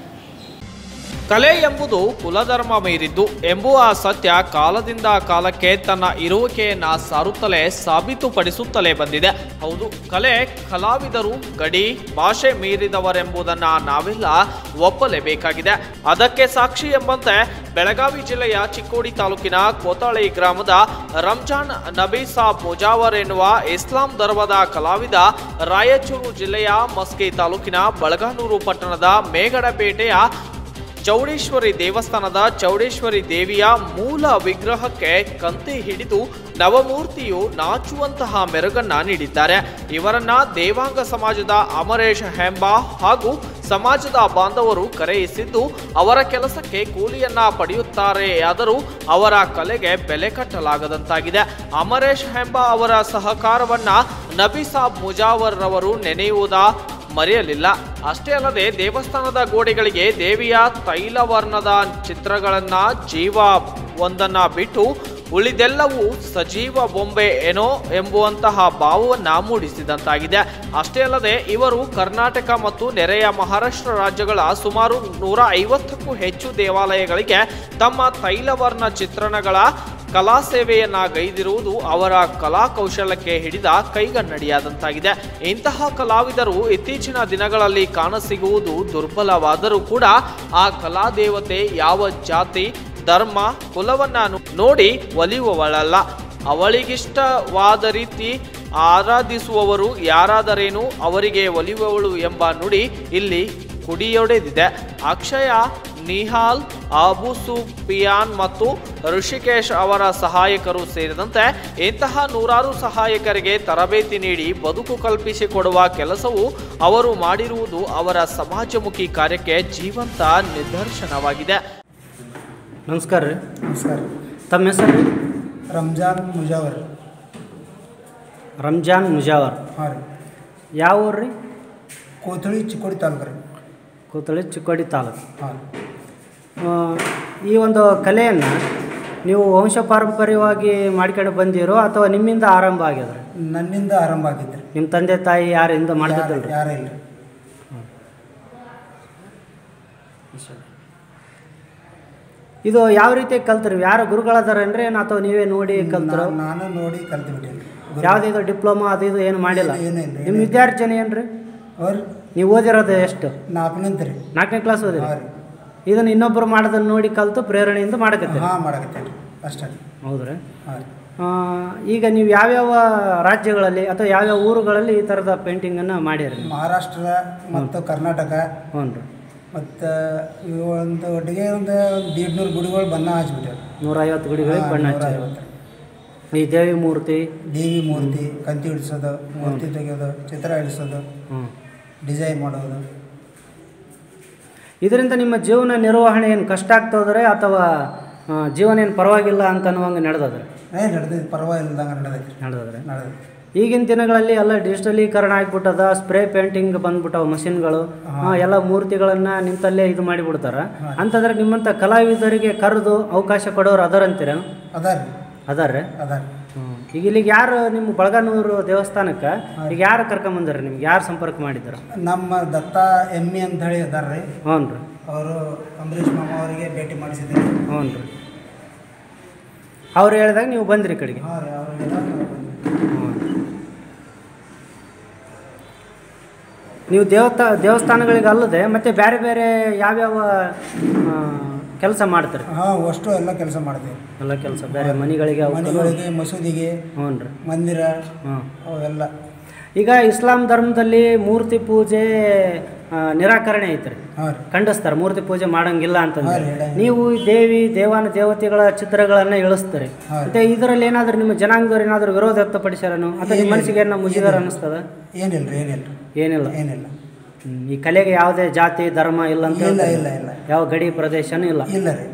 ಕಲೆ ಎಂಬುದು ಕುಲಧರ್ಮ ಮೀರಿದ್ದು ಎಂಬುವ ಸತ್ಯ ಕಾಲದಿಂದ ಕಾಲಕ್ಕೆ ತನ್ನ ಇರುವಿಕೆಯನ್ನ ಸಾರುತ್ತಲೇ ಸಾಬೀತುಪಡಿಸುತ್ತಲೇ ಬಂದಿದೆ ಹೌದು ಕಲೆ ಕಲಾವಿದರು ಗಡಿ ಭಾಷೆ ಮೀರಿದವರೆಂಬುದನ್ನ ನಾವೆಲ್ಲ ಒಪ್ಪಲೇಬೇಕಾಗಿದೆ ಅದಕ್ಕೆ ಸಾಕ್ಷಿ ಎಂಬಂತೆ ಬೆಳಗಾವಿ ಜಿಲ್ಲೆಯ ಚಿಕ್ಕೋಡಿ ತಾಲೂಕಿನ ಕೋತಾಳಿ ಗ್ರಾಮದ ರಂಜಾನ್ ನಬೀಸಾಬ್ ಮುಜಾವರ್ ಎನ್ನುವ ಇಸ್ಲಾಂ ಧರ್ಮದ ಕಲಾವಿದ ರಾಯಚೂರು ಜಿಲ್ಲೆಯ ಮಸ್ಕಿ ತಾಲೂಕಿನ ಬಳಗಾನೂರು ಪಟ್ಟಣದ ಮೇಗಡಪೇಟೆಯ ಚೌಡೇಶ್ವರಿ ದೇವಸ್ಥಾನದ ಚೌಡೇಶ್ವರಿ ದೇವಿಯ ಮೂಲ ವಿಗ್ರಹಕ್ಕೆ ಕಂತೆ ಹಿಡಿದು ನವಮೂರ್ತಿಯು ನಾಚುವಂತಹ ಮೆರುಗನ್ನ ನೀಡಿದ್ದಾರೆ ಇವರನ್ನ ದೇವಾಂಗ ಸಮಾಜದ ಅಮರೇಶ್ ಹೆಂಬ ಹಾಗೂ ಸಮಾಜದ ಬಾಂಧವರು ಕರೆಯಿಸಿದ್ದು ಅವರ ಕೆಲಸಕ್ಕೆ ಕೂಲಿಯನ್ನ ಪಡೆಯುತ್ತಾರೆ ಆದರೂ ಅವರ ಕಲೆಗೆ ಬೆಲೆ ಕಟ್ಟಲಾಗದಂತಾಗಿದೆ ಅಮರೇಶ್ ಹೆಂಬ ಅವರ ಸಹಕಾರವನ್ನ ನಬಿಸಾಬ್ ಮುಜಾವರ್ ರವರು ನೆನೆಯುವುದಾ ಮರೆಯಲಿಲ್ಲ ಅಷ್ಟೇ ಅಲ್ಲದೆ ದೇವಸ್ಥಾನದ ಗೋಡೆಗಳಿಗೆ ದೇವಿಯ ತೈಲವರ್ಣದ ಚಿತ್ರಗಳನ್ನ ಜೀವ ಒಂದನ್ನ ಬಿಟ್ಟು ಉಳಿದೆಲ್ಲವೂ ಸಜೀವ ಬೊಂಬೆ ಏನೋ ಎಂಬುವಂತಹ ಭಾವವನ್ನ ಮೂಡಿಸಿದಂತಾಗಿದೆ ಅಷ್ಟೇ ಅಲ್ಲದೆ ಇವರು ಕರ್ನಾಟಕ ಮತ್ತು ನೆರೆಯ ಮಹಾರಾಷ್ಟ್ರ ರಾಜ್ಯಗಳ ಸುಮಾರು ನೂರ ಐವತ್ತಕ್ಕೂ ಹೆಚ್ಚು ದೇವಾಲಯಗಳಿಗೆ ತಮ್ಮ ತೈಲವರ್ಣ ಚಿತ್ರಣಗಳ ಕಲಾ ಸೇವೆಯನ್ನ ಗೈದಿರುವುದು ಅವರ ಕಲಾ ಕೌಶಲ್ಯಕ್ಕೆ ಹಿಡಿದ ಕೈಗನ್ನಡಿಯಾದಂತಾಗಿದೆ ಇಂತಹ ಕಲಾವಿದರು ಇತ್ತೀಚಿನ ದಿನಗಳಲ್ಲಿ ಕಾಣಸಿಗುವುದು ದುರ್ಬಲವಾದರೂ ಕೂಡ ಆ ಕಲಾ ದೇವತೆ ಯಾವ ಜಾತಿ ಧರ್ಮ ಕುಲವನ್ನ ನೋ- ನೋಡಿ ಒಲಿಯುವವಳಲ್ಲ ಅವಳಿಗಿಷ್ಟವಾದ ರೀತಿ ಆರಾಧಿಸುವವರು ಯಾರಾದರೇನು ಅವರಿಗೆ ಒಲಿಯುವವಳು ಎಂಬ ನುಡಿ ಇಲ್ಲಿ ಕುಡಿಯೊಡೆದಿದೆ ಅಕ್ಷಯ ನಿಹಾಲ್ ಅಬು ಸುಫಿಯಾನ್ ಮತ್ತು ಋಷಿಕೇಶ್ ಅವರ ಸಹಾಯಕರು ಸೇರಿದಂತೆ ಇಂತಹ ನೂರಾರು ಸಹಾಯಕರಿಗೆ ತರಬೇತಿ ನೀಡಿ ಬದುಕು ಕಲ್ಪಿಸಿಕೊಡುವ ಕೆಲಸವು ಅವರು ಮಾಡಿರುವುದು ಅವರ ಸಮಾಜಮುಖಿ ಕಾರ್ಯಕ್ಕೆ ಜೀವಂತ ನಿದರ್ಶನವಾಗಿದೆ ನಮಸ್ಕಾರ ರೀ ನಮಸ್ಕಾರ ತಮ್ಮ ಹೆಸರು ರೀ ರಂಜಾನ್ ಮುಜಾವರ್ ರಂಜಾನ್ ಮುಜಾವರ್ ಹಾಂ ರೀ ಯಾವ ಊರು ರೀ ಕೋಥಳಿ ಚಿಕ್ಕೋಡಿ ತಾಲೂಕು ರೀ ಕೂತಳಿ ಚಿಕ್ಕೋಡಿ ತಾಲೂಕು ಹಾಂ ಆ, ಈ ಒಂದು ಕಲೆಯನ್ನು ನೀವು ವಂಶ ಪಾರಂಪರ್ಯವಾಗಿ ಮಾಡ್ಕೊಂಡು ಬಂದಿರೋ ಅಥವಾ ನಿಮ್ಮಿಂದ ಆರಂಭ ಆಗ್ಯದ ರೀ ನನ್ನಿಂದ ಆರಂಭ ಆಗಿದ್ದೆ ರೀ ನಿಮ್ಮ ತಂದೆ ತಾಯಿ ಯಾರಿಂದ ಮಾಡ್ತಿದ್ದಲ್ಲ ರೀ ಯಾರ ಇಲ್ಲ ರೀ ಇದು ಯಾವ ರೀತಿ ಕಲ್ತ್ರಿ ಯಾರು ಗುರುಗಳದಾರೇನ್ರಿ ಏನು ಅಥವಾ ನೀವೇ ನೋಡಿ ಕಲ್ತರು ನಾನು- ನಾನು ನೋಡಿ ಕಲ್ತು ಬಿಟ್ಟೇನೆ ಯಾವುದೇ ಇದು ಡಿಪ್ಲೊಮಾ ಅದು ಇದು ಏನು ಮಾಡಿಲ್ಲ ಏನೂ ಇಲ್ಲ, ನಿಮ್ಮ ಏನೂ ವಿದ್ಯಾರ್ಜನೆ ಏನು ರೀ ಅವ್ರು ನೀವು ಓದಿರೋದು ಎಷ್ಟು ನಾಲ್ಕನಂತ ರೀ ನಾಲ್ಕನೇ ಕ್ಲಾಸ್ ಓದಿರಿ ಹಾಂ ರೀ ಇದನ್ನು ಇನ್ನೊಬ್ಬರು ಮಾಡೋದನ್ನ ನೋಡಿ ಕಲ್ತು ಪ್ರೇರಣೆಯಿಂದ ಮಾಡಕತ್ತೀರಿ ಹಾಂ ಮಾಡಕತ್ತೇನೆ ರೀ ಅಷ್ಟೇ ರೀ ಹೌದ್ರಿ ಹಾಂ ರೀ ಆ, ಈಗ ನೀವು ಯಾವ್ಯಾವ ರಾಜ್ಯಗಳಲ್ಲಿ ಅಥವಾ ಯಾವ್ಯಾವ ಊರುಗಳಲ್ಲಿ ಈ ಥರದ ಪೇಂಟಿಂಗನ್ನು ಮಾಡಿರಿ ಮಹಾರಾಷ್ಟ್ರ ಮತ್ತು ಕರ್ನಾಟಕ ಹ್ಞೂ ರೀ ಮತ್ತು ಇವು ಒಂದು ಒಟ್ಟಿಗೆ ಒಂದು ಒಂದು ದೀಡ್ನೂರು ಗುಡಿಗಳು ಬಣ್ಣ ಹಚ್ಬಿಟ್ಟೇವೆ ನೂರೈವತ್ತು ಗುಡಿಗಳಿಗೆ ಬಣ್ಣ ಹಚ್ಚಿರಿ ಈ ದೇವಿ ಮೂರ್ತಿ ದೇವಿ ಮೂರ್ತಿ ಕಂತಿ ಇಳಿಸೋದು ಮೂರ್ತಿ ತೆಗೆಯೋದು ಚಿತ್ರ ಇಳಿಸೋದು ಹ್ಞೂ ಡಿಸೈನ್ ಮಾಡೋದು ಇದರಿಂದ ನಿಮ್ಮ ಜೀವನ ನಿರ್ವಹಣೆ ಏನು ಕಷ್ಟ ಆಗ್ತದ್ರೆ ಅಥವಾ ಆ, ಜೀವನ ಏನು ಪರವಾಗಿಲ್ಲ ಅಂತ ಅನ್ನುವಂಗೆ ನಡೆದದ್ರೆ ಏ ನಡೆದೈತೆ ಪರವಾಗಿಲ್ಲದಂಗೆ ನಡೆದೈತೆ ನಡೆದದ್ರೆ ನಡೆದೈತೆ ಈಗಿನ ದಿನಗಳಲ್ಲಿ ಎಲ್ಲ ಡಿಜಿಟಲೀಕರಣ ಆಗಿಬಿಟ್ಟದ ಸ್ಪ್ರೇ ಪೇಂಟಿಂಗ್ ಬಂದ್ಬಿಟ್ಟವು ಮಷಿನ್ಗಳು ಎಲ್ಲ ಮೂರ್ತಿಗಳನ್ನು ನಿಂತಲ್ಲೇ ಇದು ಮಾಡಿಬಿಡ್ತಾರ ಅಂತಂದ್ರೆ ನಿಮ್ಮಂಥ ಕಲಾವಿದರಿಗೆ ಕರೆದು ಅವಕಾಶ ಕೊಡೋರು ಅದರಂತೀರ ಅದಾರ ರೀ ಅದಾರೆ ಅದಾರ ಈಗ ಇಲ್ಲಿಗೆ ಯಾರು ನಿಮ್ಮ ಬಳಗನೂರು ದೇವಸ್ಥಾನಕ್ಕೆ ಈಗ ಯಾರು ಕರ್ಕೊಂಬಂದಾರೆ ನಿಮ್ಗೆ ಯಾರು ಸಂಪರ್ಕ ಮಾಡಿದ್ದಾರೆ ನಮ್ಮ ದತ್ತ ಎಮ್ಮಿ ಅಂತ ಹೇಳಿ ಅದಾರ ರೀ ಹ್ಞೂ ರೀ ಅವರು ಅಂಬರೀಷ್ ಮಾಮ ಅವರಿಗೆ ಭೇಟಿ ಮಾಡಿಸಿದ್ರು ಹ್ಞೂ ರೀ ಅವ್ರು ಹೇಳಿದಾಗ ನೀವು ಬಂದ್ರಿ ಈ ಕಡೆಗೆ ಹಾಂ ರೀ ಅವರಿಗೆಲ್ಲ ನಾವು ಬಂದ್ವಿ. ನೀವು ದೇವತ ದೇವಸ್ಥಾನಗಳಿಗೆ ಅಲ್ಲದೆ ಮತ್ತೆ ಬೇರೆ ಬೇರೆ ಯಾವ್ಯಾವ ಕೆಲಸ ಮಾಡ್ತಾರೆ ಹಾಂ ಅಷ್ಟು ಎಲ್ಲ ಕೆಲಸ ಮಾಡ್ತೀವಿ ಎಲ್ಲ ಕೆಲಸ ಬೇರೆ ಮನೆಗಳಿಗೆ ಅವಕ್ಕೂ- ಮನೆಗಳಿಗೆ ಮಸೂದಿಗೆ ಹ್ಞೂ ರೀ ಮಂದಿರ ಹ್ಞೂ ಅವೆಲ್ಲ ಈಗ ಇಸ್ಲಾಂ ಧರ್ಮದಲ್ಲಿ ಮೂರ್ತಿ ಪೂಜೆ ಆ, ನಿರಾಕರಣೆ ಐತ್ರಿ ಹಾಂ ರೀ ಖಂಡಿಸ್ತಾರೆ ಮೂರ್ತಿ ಪೂಜೆ ಮಾಡಂಗಿಲ್ಲ ಅಂತಂದ್ರೆ ಹಾ ರೀ, ಹೇಳಂಗಿಲ್ಲ. ನೀವು ಈ ದೇವಿ ದೇವಾನ ದೇವತೆಗಳ ಚಿತ್ರಗಳನ್ನ ಇಳಿಸ್ತಾರೆ ಹಾ ರೀ. ಮತ್ತೆ ಇದರಲ್ಲಿ ಏನಾದರೂ ನಿಮ್ಮ ಜನಾಂಗದವ್ರು ಏನಾದರೂ ವಿರೋಧ ವ್ಯಕ್ತಪಡಿಸ್ಯಾರನು ಅಥವಾ ನಿಮ್ಮ ಮನಸ್ಸಿಗೆ ಏನೋ ಮುಜುಗರ ಅನ್ನಿಸ್ತದ ಏನಿಲ್ಲ ರೀ ಏನಿಲ್ಲ ಏನಿಲ್ಲ ಏನಿಲ್ಲ ಹ್ಮ್. ಈ ಕಲೆಗೆ ಯಾವುದೇ ಜಾತಿ ಧರ್ಮ ಇಲ್ಲ ಅಂತ ಇಲ್ಲ ಹೇಳ್ತಾರೆ. ಇಲ್ಲ ಇಲ್ಲ ಯಾವ ಗಡಿ ಪ್ರದೇಶನೂ ಇಲ್ಲ ಇಲ್ಲ ರೀ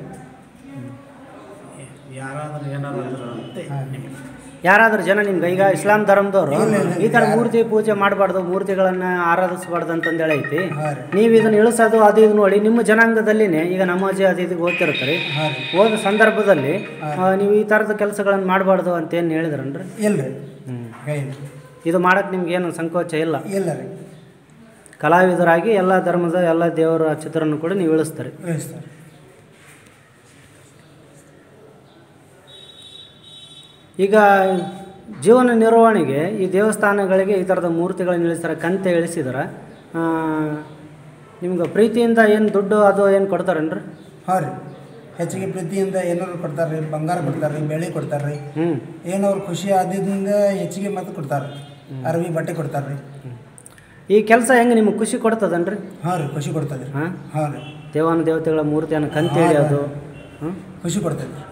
ಯಾರಾದ್ರೂ ಜನ ನಿಮ್ಗೆ ಈಗ ಇಸ್ಲಾಂ ಧರ್ಮದವರು ಇಲ್ಲ, ಇಲ್ಲ, ಈ ಥರ ಯಾರು- ಮೂರ್ತಿ ಪೂಜೆ ಮಾಡಬಾರ್ದು ಮೂರ್ತಿಗಳನ್ನ ಆರಾಧಿಸಬಾರ್ದು ಅಂತಂದೇಳಿ ಐತಿ ಹಾಂ ರೀ ನೀವು ಇದನ್ನ ಇಳಿಸೋದು ಅದು ಇದು ನೋಡಿ ನಿಮ್ಮ ಜನಾಂಗದಲ್ಲಿನೇ ಈಗ ನಮಾಜಿ ಅದು ಇದಕ್ಕೆ ಓದ್ತಿರ್ತಾರೆ ಹಾಂ ರೀ ಹೋದ ಸಂದರ್ಭದಲ್ಲಿ ಆ, ನೀವು ಈ ಥರದ ಕೆಲಸಗಳನ್ನು ಮಾಡಬಾರ್ದು ಅಂತ ಏನು ಹೇಳಿದ್ರನ್ರಿ ಇಲ್ಲ ರೀ ಹ್ಞೂ ಹೇಳಿಲ್ಲ ಇದು ಮಾಡಕ್ಕೆ ನಿಮ್ಗೆ ಏನು ಸಂಕೋಚ ಇಲ್ಲ ಇಲ್ಲ ರೀ ಕಲಾವಿದರಾಗಿ ಎಲ್ಲ ಧರ್ಮದ ಎಲ್ಲ ದೇವರ ಚಿತ್ರವನ್ನು ಕೂಡ ನೀವು ಇಳಿಸ್ತಾರೆ ಕಳಿಸ್ತಾರೆ ಈಗ ಜೀವನ ನಿರ್ವಹಣೆಗೆ ಈ ದೇವಸ್ಥಾನಗಳಿಗೆ ಈ ಥರದ ಮೂರ್ತಿಗಳನ್ನ ಇಳಿಸ್ತಾರೆ ಕಂತೆ ಇಳಿಸಿದ್ರೆ ನಿಮ್ಗೆ ಪ್ರೀತಿಯಿಂದ ಏನು ದುಡ್ಡು ಅದು ಏನು ಕೊಡ್ತಾರೇನ್ರಿ ಹಾಂ ರೀ ಹೆಚ್ಚಿಗೆ ಪ್ರೀತಿಯಿಂದ ಏನಾರು ಕೊಡ್ತಾರೆ ರೀ ಬಂಗಾರ ಕೊಡ್ತಾರೆ ರೀ ಬೆಳ್ಳಿ ಕೊಡ್ತಾರೆ ರೀ ಹ್ಞೂ ಏನೋ ಅವ್ರು ಖುಷಿ ಆದ್ರಿಂದ ಹೆಚ್ಚಿಗೆ ಮತ್ತೆ ಕೊಡ್ತಾರೆ ಅರವಿ ಬಟ್ಟೆ ಕೊಡ್ತಾರೆ ರೀ ಈ ಕೆಲಸ ಹೆಂಗೆ ನಿಮಗೆ ಖುಷಿ ಕೊಡ್ತದನ್ರಿ ಹಾಂ ರೀ ಖುಷಿ ಕೊಡ್ತದೆ ರೀ ಹಾಂ ಹಾಂ ರೀ ದೇವಾನ ದೇವತೆಗಳ ಮೂರ್ತಿಯನ್ನು ಕಂತೆ ಹಿಡಿಯೋದು ಹ್ಞೂ ಖುಷಿ ಕೊಡ್ತದೆ ರೀ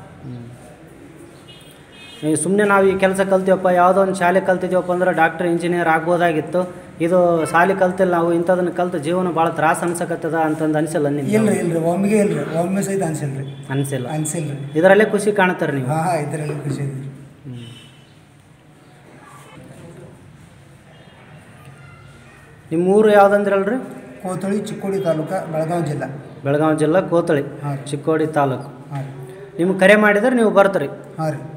ಈ ಸುಮ್ಮನೆ ನಾವು ಈ ಕೆಲಸ ಕಲ್ತೀವಪ್ಪ ಯಾವುದೋ ಒಂದು ಶಾಲೆ ಕಲ್ತಿದ್ದೀವಪ್ಪ ಅಂದ್ರೆ ಡಾಕ್ಟರ್ ಇಂಜಿನಿಯರ್ ಆಗ್ಬೋದಾಗಿತ್ತು ಇದು ಶಾಲೆ ಕಲ್ತಿಲ್ಲ ನಾವು ಇಂಥದನ್ನು ಕಲ್ತು ಜೀವನ ಭಾಳ ತ್ರಾಸ ಅನ್ಸಕತ್ತದ ಅಂತಂದು ಅನಿಸಿಲ್ಲ ನಿಮ್ಗೆ ಇಲ್ರಿ ಇಲ್ರಿ ಒಮ್ಮೆಗೆ ಇಲ್ರಿ ಒಮ್ಮೆ ಸಹಿತ ಅನ್ಸಿಲ್ಲ ರೀ ಅನಿಸಿಲ್ಲ ಅನ್ಸಿಲ್ಲ ರೀ ಇದರಲ್ಲೇ ಖುಷಿ ಕಾಣುತ್ತಾರೆ ನೀವು ಹಾಂ ಹಾಂ ಇದರಲ್ಲಿ ಖುಷಿ ಇದೆ ರೀ ನಿಮ್ಮ ಊರು ಯಾವುದಂದ್ರಲ್ರಿ ಕೋತಳಿ ಚಿಕ್ಕೋಡಿ ತಾಲೂಕ ಬೆಳಗಾವಿ ಜಿಲ್ಲಾ ಬೆಳಗಾವಿ ಜಿಲ್ಲಾ ಕೋತಳಿ ಹಾಂ ರೀ ಚಿಕ್ಕೋಡಿ ತಾಲೂಕು ಹಾಂ ರೀ ನಿಮ್ಗೆ ಕರೆ ಮಾಡಿದ್ರೆ ನೀವು ಬರ್ತೀರಿ ಹಾಂ ರೀ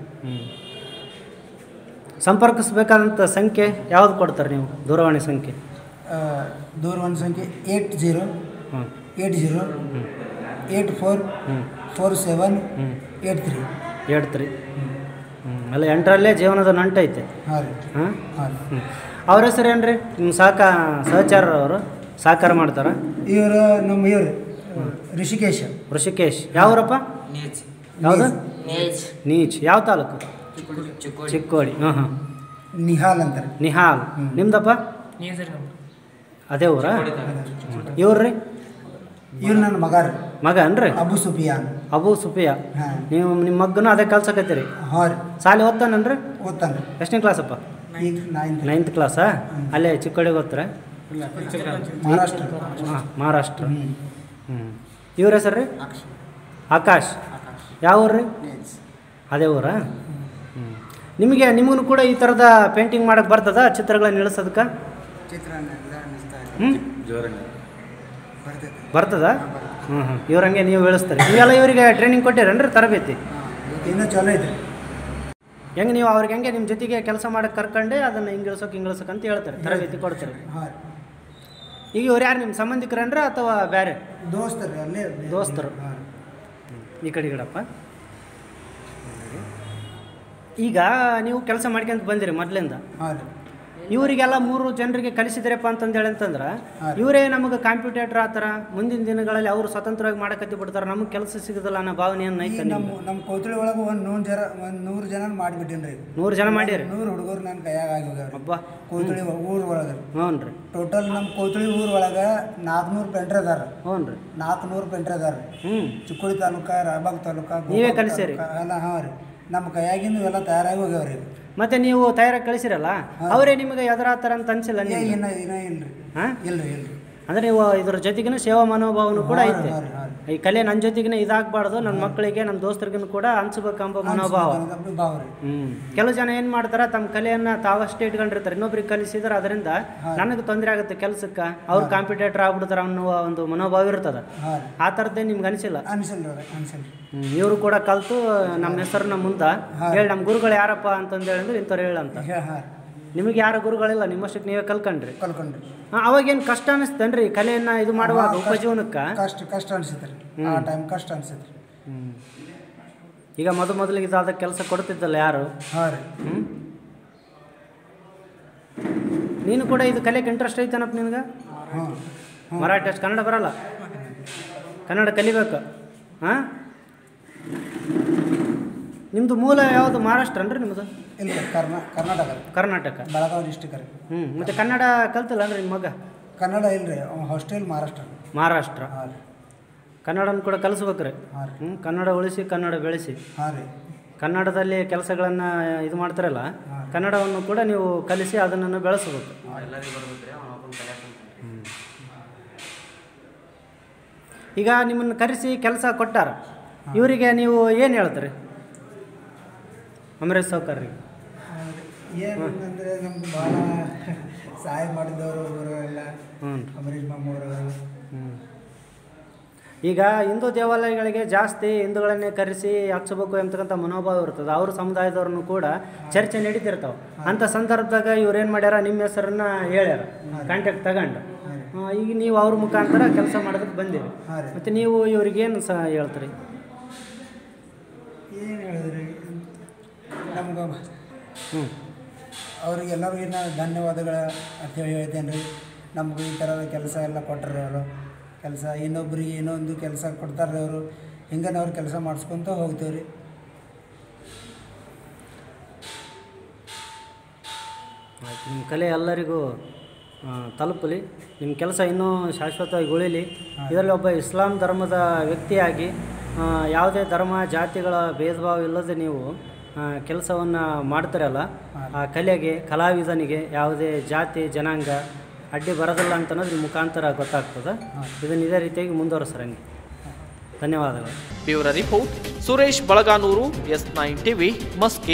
ಸಂಪರ್ಕಿಸ್ಬೇಕಾದಂಥ ಸಂಖ್ಯೆ ಯಾವ್ದು ಕೊಡ್ತಾರೆ ನೀವು ದೂರವಾಣಿ ಸಂಖ್ಯೆ ಆ, ದೂರವಾಣಿ ಸಂಖ್ಯೆ ಏಟ್ ಜೀರೋ ಹ್ಞೂ eight zero eight four four seven eight three ಹೇಳ್ತೀರಿ ಹ್ಞೂ ಅಲ್ಲ ಎಂಟರಲ್ಲೇ ಜೀವನದ ನಂಟೈತೆ ಹಾಂ ರೀ ಹಾಂ ಹಾಂ ರೀ ಹ್ಞೂ ಅವ್ರ ಹೆಸರು ಏನು ರೀ ನಿಮ್ಮ ಸಹಕ ಸಹಚಾರರವರು ಸಹಕಾರ ಮಾಡ್ತಾರೆ ಇವರು ನಮ್ಮ ಇವ್ರು ಋಷಿಕೇಶ ಋಷಿಕೇಶ್ ಯಾವ್ರಪ್ಪ ಯಾವುದು ನೀಚ್ ಯಾವ ತಾಲೂಕು ಚಿಕ್ಕೋಡಿ ಹಾಂ ಹಾಂ ನಿಹಾಲ್ ಅಂತಾರೆ ನಿಹಾಲ್ ನಿಮ್ದಪ್ಪ ಅದೇ ಊರ ಇವ್ರಿ ಇವ್ರು ನನ್ನ ಮಗ ರೀ ಮಗ ಅನ್ರಿ ಅಬು ಸುಫಿಯಾನ್ ಅಬು ಸುಫಿಯಾ ಹಾಂ ನೀವು ನಿಮ್ಮ ಮಗನೂ ಅದೇ ಕಲ್ಸಕತ್ತೀರಿ ಹಾಂ ರೀ ಸಾಲಿ ಓದ್ತಾನನ್ರಿ ಓದ್ತಾನೆ ರೀ ಎಷ್ಟನೇ ಕ್ಲಾಸಪ್ಪ ಈಗ ನೈನ್ತ್ ನೈನ್ತ್ ಕ್ಲಾಸಾ ಅಲ್ಲೇ ಚಿಕ್ಕೋಡಿಗೆ ಓದ್ತಾರೆ ಮಹಾರಾಷ್ಟ್ರ ಹಾಂ ಮಹಾರಾಷ್ಟ್ರ ಹ್ಞೂ ಇವ್ರ ಹೆಸರು ರೀ ಆಕಾಶ್ ಯಾವ ಊರು ರೀ ಅದೇ ಊರಾ ಹ್ಞೂ ನಿಮಗೆ ನಿಮಗೂ ಕೂಡ ಈ ಥರದ ಪೇಂಟಿಂಗ್ ಮಾಡಕ್ಕೆ ಬರ್ತದ ಚಿತ್ರಗಳನ್ನ ಇಳಿಸೋದಕ್ಕೆ ಹ್ಞೂ ಬರ್ತದ ಹ್ಞೂ ಹ್ಞೂ ಇವ್ರಂಗೆ ನೀವು ಇಳಿಸ್ತಾರೆ ನೀವೆಲ್ಲ ಇವರಿಗೆ ಟ್ರೈನಿಂಗ್ ಕೊಟ್ಟಿರೇನ್ರಿ ತರಬೇತಿ ಇನ್ನೂ ಚಲೋ ಐತೆ ಹೆಂಗೆ ನೀವು ಅವ್ರಿಗೆ ಹೆಂಗೆ ನಿಮ್ಮ ಜೊತೆಗೆ ಕೆಲಸ ಮಾಡಕ್ಕೆ ಕರ್ಕೊಂಡೆ ಅದನ್ನು ಹಿಂಗೆ ಇಳ್ಸೋಕೆ ಹಿಂಗೆ ಇಳ್ಸೋಕೆ ಅಂತ ಹೇಳ್ತಾರೆ ತರಬೇತಿ ಕೊಡ್ತಾರೆ ಹಾಂ ರೀ ಈಗ ಇವ್ರು ಯಾರು ನಿಮ್ಮ ಸಂಬಂಧಿಕರನ್ರ ಅಥವಾ ಬೇರೆ ದೋಸ್ತರು ರೀ ಅಲ್ಲೇ ದೋಸ್ತರು. ಹಾಂ ಈ ಕಡೆ ಗಿಡಪ್ಪ ಈಗ ನೀವು ಕೆಲಸ ಮಾಡ್ಕೊಂತ ಬಂದಿರಿ ಮೊದಲಿಂದ ಹಾಂ ರೀ ಇವರಿಗೆಲ್ಲ ಮೂರು ಜನರಿಗೆ ಕಲಿಸಿದ್ರಪ್ಪ ಅಂತಂದು ಹೇಳಿ ಅಂತಂದ್ರೆ ಹಾಂ. ಇವರೇ ನಮಗೆ ಕಾಂಪ್ಯೂಟೇಟರ್ ಆ ಥರ ಮುಂದಿನ ದಿನಗಳಲ್ಲಿ ಅವರು ಸ್ವತಂತ್ರವಾಗಿ ಮಾಡಕತ್ತಿ ಬಿಡ್ತಾರೆ ನಮಗೆ ಕೆಲಸ ಸಿಗೋದಿಲ್ಲ ಅನ್ನೋ ಭಾವನೆ ಏನು ಈಗ ಐತೆ ನಮ್ಮ ನಮ್ಮ ಕೋತಳಿ ಒಳಗೆ ಒಂದು ನೂರು ಜನ ಒಂದು ನೂರು ಜನ ಮಾಡಿಬಿಟ್ಟಿನಿ ರೀ ನೂರು ಜನ ಮಾಡ್ಯಾರಿ ನೂರು ಹುಡುಗರು ನನ್ನ ಕೈಯಾಗ ಆಗಿ ಹೋಗ್ಯಾವ ಅಬ್ಬಾ ಕೋತಳಿ ಊರು ಒಳಗೆ ಹ್ಞೂ ರೀ ಟೋಟಲ್ ನಮ್ಮ ಕೋತಳಿ ಊರು ಒಳಗೆ ನಾಲ್ಕುನೂರು ಪೆಂಟ್ರ್ ಅದಾರ ಹ್ಞೂ ರೀ ನಾಲ್ಕುನೂರು ಪೆಂಟ್ರ್ ಅದಾರ ಹ್ಞೂ ಚಿಕ್ಕೋಡಿ ತಾಲೂಕ ರಾಯಬಾಗ್ ತಾಲೂಕ ನೀವೇ ಗೋಕಾಕ್ ಕಲಿಸಿರಿ? ತಾಲೂಕ, ಎಲ್ಲ ಹಾಂ ರೀ ನಮ್ಮ ಕೈಯಾಗಿಂದ ಇವೆಲ್ಲ ತಯಾರಾಗಿ ಹೋಗ್ಯಾವ್ರಿ ಮತ್ತೆ ನೀವು ತಯಾರಾಗಿ ಕಳಿಸಿರಲ್ಲ ಅವರೇ ನಿಮಗೆ ಎದುರಾತಾರ ಅಂತ ಅನ್ಸಿಲ್ಲ ಏ ನಿಮ್ಗೆ? ಇನ್ನ ಇನ್ನ ಇಲ್ರಿ ಹಾ ಇಲ್ರಿ ಇಲ್ರಿ ಅಂದ್ರೆ ನೀವು ಇದ್ರ ಜೊತೆಗಿನ ಸೇವಾ ಮನೋಭಾವನು ಕೂಡ ಹಾಂ, ಐತೆ ಹಾಂ, ಹಾಂ. ಈ ಕಲೆ ನನ್ನ ಜೊತೆಗಿನ ಇದಾಗಬಾರ್ದು ನನ್ನ ಮಕ್ಕಳಿಗೆ ನನ್ನ ದೋಸ್ತರಿಗೂ ಕೂಡ ಹಂಚ್ಬೇಕೆಂಬ ಮನೋಭಾವ ಭಾವ ರೀ ಹ್ಮ್ ಕೆಲವು ಜನ ಏನ್ ಮಾಡ್ತಾರ ತಮ್ಮ ಕಲೆಯನ್ನ ತಾವಷ್ಟೇ ಇಟ್ಕೊಂಡಿರ್ತಾರೆ ಇನ್ನೊಬ್ರಿಗೆ ಕಲಿಸಿದ್ರೆ ಅದರಿಂದ ನನಗೆ ತೊಂದರೆ ಆಗುತ್ತೆ ಕೆಲ್ಸಕ್ಕೆ ಅವ್ರು ಕಾಂಪಿಟೇಟರ್ ಆಗ್ಬಿಡ್ತಾರ ಅನ್ನುವ ಒಂದು ಮನೋಭಾವ ಇರ್ತದ ಹಾಂ ರೀ ಆ ಥರದ್ದೇ ನಿಮ್ಗೆ ಅನಿಸಿಲ್ಲ ಅನ್ಸಲ್ರಿ ಅವ್ರೆ ಅನ್ಸಲ್ರಿ ಇವರು ಕೂಡ ಕಲ್ತು ನಮ್ಮ ಹೆಸರನ್ನ ಮುಂದೆ ಹೇಳಿ ನಮ್ಮ ಗುರುಗಳು ಯಾರಪ್ಪ ಅಂತಂದು ಹೇಳಿದ್ರೆ ಇಂಥವ್ರು ಹೇಳಂತ ಹಾಂ ಹಾಂ ನಿಮಗೆ ಯಾರ ಗುರುಗಳಿಲ್ಲ ನಿಮ್ಮಷ್ಟಕ್ಕೆ ನೀವೇ ಕಲ್ಕಂಡ್ರಿ ಕಲ್ಕೊಂಡ್ರಿ ಹಾ, ಅವಾಗೇನು ಕಷ್ಟ ಅನಿಸ್ತೇನ್ರಿ ಕಲೆಯನ್ನ ಇದು ಮಾಡುವಾಗ ಹಾ, ಕಷ್ಟ- ಉಪಜೀವನಕ್ಕೆ ಕಷ್ಟ ಕಷ್ಟ ಅನ್ಸುತ್ತೆ ರೀ ಆ ಟೈಮ್ ಕಷ್ಟ ಅನ್ಸುತ್ತೆ ರೀ ಈಗ ಮೊದ ಮೊದಲಿಗೆ ಇದಾದ ಕೆಲಸ ಕೊಡ್ತಿದ್ದಲ್ಲ ಯಾರು ಹಾಂ ರೀ ಹ್ಮ್? ನೀನು ಕೂಡ ಇದು ಕಲೆಗೆ ಇಂಟ್ರೆಸ್ಟ್ ಐತೇನಪ್ಪ ನಿನಗೆ ಹಾಂ ಮರಾಠಿ ಅಷ್ಟು ಕನ್ನಡ ಬರಲ್ಲ ಕನ್ನಡ ಕಲಿಬೇಕು ಹಾಂ ನಿಮ್ಮದು ಮೂಲ ಯಾವುದು ಮಹಾರಾಷ್ಟ್ರ ಅನ್ರಿ ನಿಮ್ಮದು ಇಲ್ಲ ರೀ ಕರ್ನಾ ಕರ್ನಾಟಕ ರೀ ಕರ್ನಾಟಕ ಬೆಳಗಾವಿ ಡಿಸ್ಟಿಕ್ ರೀ ಹ್ಞೂ ಮತ್ತು ಕನ್ನಡ ಕಲ್ತಿಲ್ಲ ಅಂದ್ರೆ ನಿಮ್ಮ ಮಗ ಕನ್ನಡ ಇಲ್ರಿ ಹಾಸ್ಟೆಲ್ ಮಹಾರಾಷ್ಟ್ರ ರೀ ಮಹಾರಾಷ್ಟ್ರ ಹಾಂ ರೀ ಕನ್ನಡನ ಕೂಡ ಕಲಿಸ್ಬೇಕ್ರಿ ಹಾಂ ರೀ ಹ್ಞೂ ಕನ್ನಡ ಉಳಿಸಿ ಕನ್ನಡ ಬೆಳೆಸಿ ಹಾಂ ರೀ ಕನ್ನಡದಲ್ಲಿ ಕೆಲಸಗಳನ್ನು ಇದು ಮಾಡ್ತಾರಲ್ಲ ಕನ್ನಡವನ್ನು ಕೂಡ ನೀವು ಕಲಿಸಿ ಅದನ್ನು ಬೆಳೆಸಬೇಕು ಹ್ಮ್. ಈಗ ನಿಮ್ಮನ್ನು ಕರೆಸಿ ಕೆಲಸ ಕೊಟ್ಟಾರ ಇವರಿಗೆ ನೀವು ಏನು ಹೇಳ್ತೀರಿ ಅಮರೇಶ್ ಸೌಕರ್ರಿಗೆ ಏನಂದ್ರೆ ನಮ್ಗೆ ಭಾಳ ಸಹಾಯ ಮಾಡಿದವರು ಒಬ್ಬರು ಎಲ್ಲ ಹ್ಞೂ ಅಂಬರೀಷ್ ಮಾಮೂರವರು ಹ್ಮ್. ಈಗ ಹಿಂದೂ ದೇವಾಲಯಗಳಿಗೆ ಜಾಸ್ತಿ ಹಿಂದೂಗಳನ್ನೇ ಕರೆಸಿ ಹಚ್ಚಬೇಕು ಅಂತಕ್ಕಂಥ ಮನೋಭಾವ ಇರ್ತದೆ ಅವ್ರ ಸಮುದಾಯದವ್ರನ್ನು ಕೂಡ ಚರ್ಚೆ ನಡೀತಿರ್ತಾವೆ ಅಂಥ ಸಂದರ್ಭದಾಗ ಇವ್ರೇನು ಮಾಡ್ಯಾರ ನಿಮ್ಮ ಹೆಸರನ್ನ ಹೇಳ್ಯಾರ ಕಾಂಟ್ಯಾಕ್ಟ್ ತಗೊಂಡು ಆ, ಈಗ ನೀವು ಅವ್ರ ಮುಖಾಂತರ ಕೆಲಸ ಮಾಡೋದಕ್ಕೆ ಬಂದಿರಿ ಹಾಂ ರೀ ಮತ್ತು ನೀವು ಇವ್ರಿಗೇನು ಸಹ ಹೇಳ್ತೀರಿ ಏನು ಹೇಳಿದ್ರಿ ನಮ್ಗೆ ಹ್ಞೂ ಅವ್ರಿಗೆಲ್ಲರಿಗೂ ನಾನು ಧನ್ಯವಾದಗಳ ಅಂತ ಹೇಳಿ ಹೇಳ್ತೇನೆ ರೀ ನಮ್ಗೆ ಈ ಥರದ ಕೆಲಸ ಎಲ್ಲ ಕೊಟ್ಟರು ಅವರು ಕೆಲಸ ಇನ್ನೊಬ್ರಿಗೆ ಇನ್ನೊಂದು ಕೆಲಸ ಕೊಡ್ತಾರೆ ಅವರು ಹಿಂಗೆ ಅವ್ರು ಕೆಲಸ ಮಾಡಿಸ್ಕೊತ ಹೋಗ್ತೀವಿ ರೀ ಆಯ್ತು ನಿಮ್ಮ ಕಲೆ ಎಲ್ಲರಿಗೂ ಆ, ತಲುಪಲಿ ನಿಮ್ಮ ಕೆಲಸ ಇನ್ನೂ ಶಾಶ್ವತವಾಗಿ ಉಳಿಲಿ ಇದರಲ್ಲಿ ಒಬ್ಬ ಇಸ್ಲಾಂ ಧರ್ಮದ ವ್ಯಕ್ತಿಯಾಗಿ ಆ, ಯಾವುದೇ ಧರ್ಮ ಜಾತಿಗಳ ಭೇದ ಭಾವ ಇಲ್ಲದೆ ನೀವು ಕೆಲಸವನ್ನು ಮಾಡ್ತೀರಲ್ಲ ಆ ಕಲೆಗೆ ಕಲಾವಿದನಿಗೆ ಯಾವುದೇ ಜಾತಿ ಜನಾಂಗ ಅಡ್ಡಿ ಬರೋದಿಲ್ಲ ಅಂತ ಅನ್ನೋದು ನಿಮ್ಮ ಮುಖಾಂತರ ಗೊತ್ತಾಗ್ತದೆ ಇದನ್ನು ಇದೇ ರೀತಿಯಾಗಿ ಮುಂದುವರೆಸ್ರಂಗೆ ಧನ್ಯವಾದಗಳು bureau report Suresh Balaganur S nine TV Maski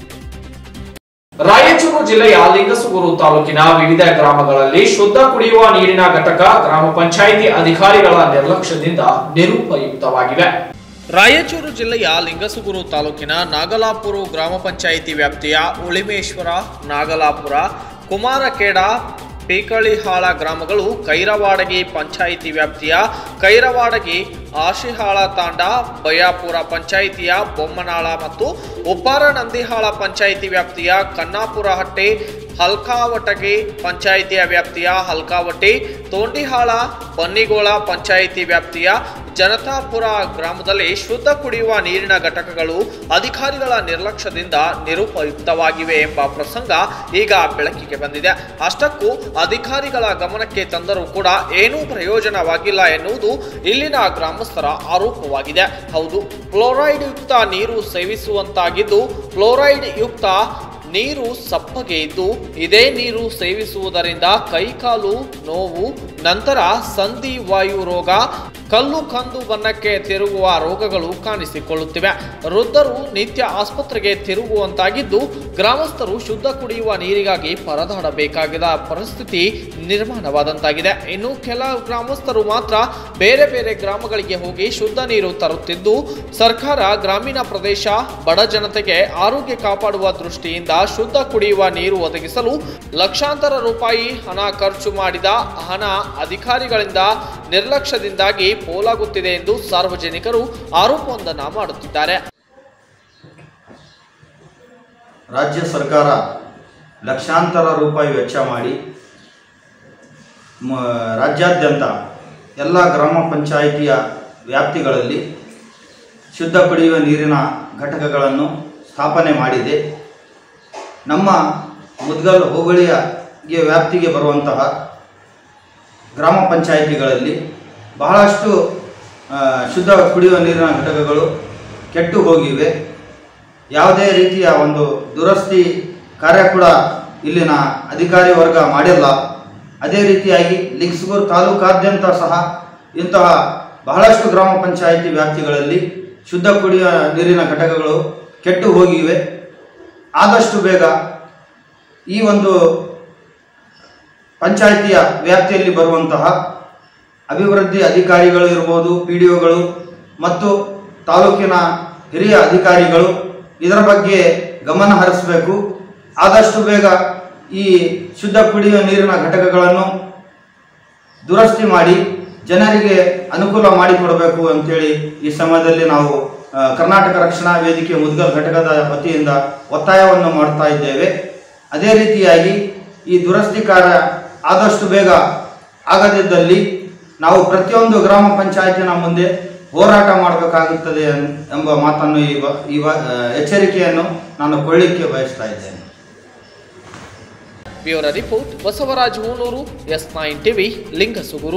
Raichur ಜಿಲ್ಲೆಯ ಲಿಂಗಸುಗೂರು ತಾಲೂಕಿನ ವಿವಿಧ ಗ್ರಾಮಗಳಲ್ಲಿ ಶುದ್ಧ ಕುಡಿಯುವ ನೀರಿನ ಘಟಕ ಗ್ರಾಮ ಪಂಚಾಯಿತಿ ಅಧಿಕಾರಿಗಳ ನಿರ್ಲಕ್ಷ್ಯದಿಂದ ನಿರುಪಯುಕ್ತವಾಗಿವೆ ರಾಯಚೂರು ಜಿಲ್ಲೆಯ ಲಿಂಗಸುಗೂರು ತಾಲೂಕಿನ ನಾಗಲಾಪುರ ಗ್ರಾಮ ಪಂಚಾಯಿತಿ ವ್ಯಾಪ್ತಿಯ ಉಳಿಮೇಶ್ವರ ನಾಗಲಾಪುರ ಕುಮಾರಖೇಡ ಪೇಕಳಿಹಾಳ ಗ್ರಾಮಗಳು ಕೈರವಾಡಗಿ ಪಂಚಾಯಿತಿ ವ್ಯಾಪ್ತಿಯ ಕೈರವಾಡಗಿ ಆಶಿಹಾಳ ತಾಂಡ ಬಯಾಪುರ ಪಂಚಾಯಿತಿಯ ಬೊಮ್ಮನಾಳ ಮತ್ತು ಉಪ್ಪಾರ ನಂದಿಹಾಳ ಪಂಚಾಯಿತಿ ವ್ಯಾಪ್ತಿಯ ಕನ್ನಾಪುರ ಹಟ್ಟೆ ಹಲ್ಕಾವಟಗಿ ಪಂಚಾಯಿತಿಯ ವ್ಯಾಪ್ತಿಯ ಹಲ್ಕಾವಟಿ ತೋಂಡಿಹಾಳ ಬನ್ನಿಗೋಳ ಪಂಚಾಯಿತಿ ವ್ಯಾಪ್ತಿಯ ಜನತಾಪುರ ಗ್ರಾಮದಲ್ಲಿ ಶುದ್ಧ ಕುಡಿಯುವ ನೀರಿನ ಘಟಕಗಳು ಅಧಿಕಾರಿಗಳ ನಿರ್ಲಕ್ಷ್ಯದಿಂದ ನಿರುಪಯುಕ್ತವಾಗಿವೆ ಎಂಬ ಪ್ರಸಂಗ ಈಗ ಬೆಳಕಿಗೆ ಬಂದಿದೆ ಅಷ್ಟಕ್ಕೂ ಅಧಿಕಾರಿಗಳ ಗಮನಕ್ಕೆ ತಂದರೂ ಕೂಡ ಏನೂ ಪ್ರಯೋಜನವಾಗಿಲ್ಲ ಎನ್ನುವುದು ಇಲ್ಲಿನ ಗ್ರಾಮಸ್ಥರ ಆರೋಪವಾಗಿದೆ ಹೌದು ಫ್ಲೋರೈಡ್ ಯುಕ್ತ ನೀರು ಸೇವಿಸುವಂತಾಗಿದ್ದು ಫ್ಲೋರೈಡ್ ಯುಕ್ತ ನೀರು ಸಪ್ಪಗೆ ಇದ್ದು ಇದೇ ನೀರು ಸೇವಿಸುವುದರಿಂದ ಕೈಕಾಲು ನೋವು ನಂತರ ಸಂಧಿ ವಾಯು ರೋಗ ಕಲ್ಲು ಕಂದು ಬಣ್ಣಕ್ಕೆ ತಿರುಗುವ ರೋಗಗಳು ಕಾಣಿಸಿಕೊಳ್ಳುತ್ತಿವೆ ವೃದ್ಧರು ನಿತ್ಯ ಆಸ್ಪತ್ರೆಗೆ ತಿರುಗುವಂತಾಗಿದ್ದು ಗ್ರಾಮಸ್ಥರು ಶುದ್ಧ ಕುಡಿಯುವ ನೀರಿಗಾಗಿ ಪರದಾಡಬೇಕಾಗಿದ ಪರಿಸ್ಥಿತಿ ನಿರ್ಮಾಣವಾದಂತಾಗಿದೆ ಇನ್ನು ಕೆಲ ಗ್ರಾಮಸ್ಥರು ಮಾತ್ರ ಬೇರೆ ಬೇರೆ ಗ್ರಾಮಗಳಿಗೆ ಹೋಗಿ ಶುದ್ಧ ನೀರು ತರುತ್ತಿದ್ದು ಸರ್ಕಾರ ಗ್ರಾಮೀಣ ಪ್ರದೇಶ ಬಡ ಜನತೆಗೆ ಆರೋಗ್ಯ ಕಾಪಾಡುವ ದೃಷ್ಟಿಯಿಂದ ಶುದ್ಧ ಕುಡಿಯುವ ನೀರು ಒದಗಿಸಲು ಲಕ್ಷಾಂತರ ರೂಪಾಯಿ ಹಣ ಖರ್ಚು ಮಾಡಿದ ಹಣ ಅಧಿಕಾರಿಗಳಿಂದ ನಿರ್ಲಕ್ಷ್ಯದಿಂದಾಗಿ ಪೋಲಾಗುತ್ತಿದೆ ಎಂದು ಸಾರ್ವಜನಿಕರು ಆರೋಪವೊಂದನ್ನು ಮಾಡುತ್ತಿದ್ದಾರೆ ರಾಜ್ಯ ಸರ್ಕಾರ ಲಕ್ಷಾಂತರ ರೂಪಾಯಿ ವೆಚ್ಚ ಮಾಡಿ ಮ- ರಾಜ್ಯಾದ್ಯಂತ ಎಲ್ಲ ಗ್ರಾಮ ಪಂಚಾಯಿತಿಯ ವ್ಯಾಪ್ತಿಗಳಲ್ಲಿ ಶುದ್ಧ ಕುಡಿಯುವ ನೀರಿನ ಘಟಕಗಳನ್ನು ಸ್ಥಾಪನೆ ಮಾಡಿದೆ ನಮ್ಮ ಮುದ್ಗಲ್ ಹೋಬಳಿಯ ಗೆ ವ್ಯಾಪ್ತಿಗೆ ಬರುವಂತಹ ಗ್ರಾಮ ಪಂಚಾಯಿತಿಗಳಲ್ಲಿ ಬಹಳಷ್ಟು ಆ, ಶುದ್ಧ ಕುಡಿಯುವ ನೀರಿನ ಘಟಕಗಳು ಕೆಟ್ಟು ಹೋಗಿವೆ ಯಾವುದೇ ರೀತಿಯ ಒಂದು ದುರಸ್ತಿ ಕಾರ್ಯ ಕೂಡ ಇಲ್ಲಿನ ಅಧಿಕಾರಿ ವರ್ಗ ಮಾಡಿಲ್ಲ ಅದೇ ರೀತಿಯಾಗಿ ಲಿಂಗ್ಸ್ಗೂರು ತಾಲೂಕಾದ್ಯಂತ ಸಹ ಇಂತಹ ಬಹಳಷ್ಟು ಗ್ರಾಮ ಪಂಚಾಯಿತಿ ವ್ಯಾಪ್ತಿಗಳಲ್ಲಿ ಶುದ್ಧ ಕುಡಿಯುವ ನೀರಿನ ಘಟಕಗಳು ಕೆಟ್ಟು ಹೋಗಿವೆ ಆದಷ್ಟು ಬೇಗ ಈ ಒಂದು ಪಂಚಾಯಿತಿಯ ವ್ಯಾಪ್ತಿಯಲ್ಲಿ ಬರುವಂತಹ ಅಭಿವೃದ್ಧಿ ಅಧಿಕಾರಿಗಳು ಇರ್ಬೋದು ಪಿ ಡಿ ಒಗಳು ಮತ್ತು ತಾಲೂಕಿನ ಹಿರಿಯ ಅಧಿಕಾರಿಗಳು ಇದರ ಬಗ್ಗೆ ಗಮನ ಹರಿಸಬೇಕು ಆದಷ್ಟು ಬೇಗ ಈ ಶುದ್ಧ ಕುಡಿಯುವ ನೀರಿನ ಘಟಕಗಳನ್ನು ದುರಸ್ತಿ ಮಾಡಿ ಜನರಿಗೆ ಅನುಕೂಲ ಮಾಡಿಕೊಡಬೇಕು ಅಂತೇಳಿ ಈ ಸಮಯದಲ್ಲಿ ನಾವು ಆ, ಕರ್ನಾಟಕ ರಕ್ಷಣಾ ವೇದಿಕೆ ಮುದ್ಗಲ್ ಘಟಕದ ವತಿಯಿಂದ ಒತ್ತಾಯವನ್ನು ಮಾಡ್ತಾ ಇದ್ದೇವೆ ಅದೇ ರೀತಿಯಾಗಿ ಈ ದುರಸ್ತಿ ಕಾರ್ಯ ಆದಷ್ಟು ಬೇಗ ಆಗದಿದ್ದಲ್ಲಿ ನಾವು ಪ್ರತಿಯೊಂದು ಗ್ರಾಮ ಪಂಚಾಯತಿನ ಮುಂದೆ ಹೋರಾಟ ಮಾಡಬೇಕಾಗುತ್ತದೆ ಎನ್- ಎಂಬ ಮಾತನ್ನು ಈ ವ- ಈ ವ- ಆ, ಎಚ್ಚರಿಕೆಯನ್ನು ನಾನು ಕೊಳ್ಳಿಕ್ಕೆ ಬಯಸ್ತಾ ಇದ್ದೇನೆ bureau report Basavaraj Hunur S nine TV Lingasugur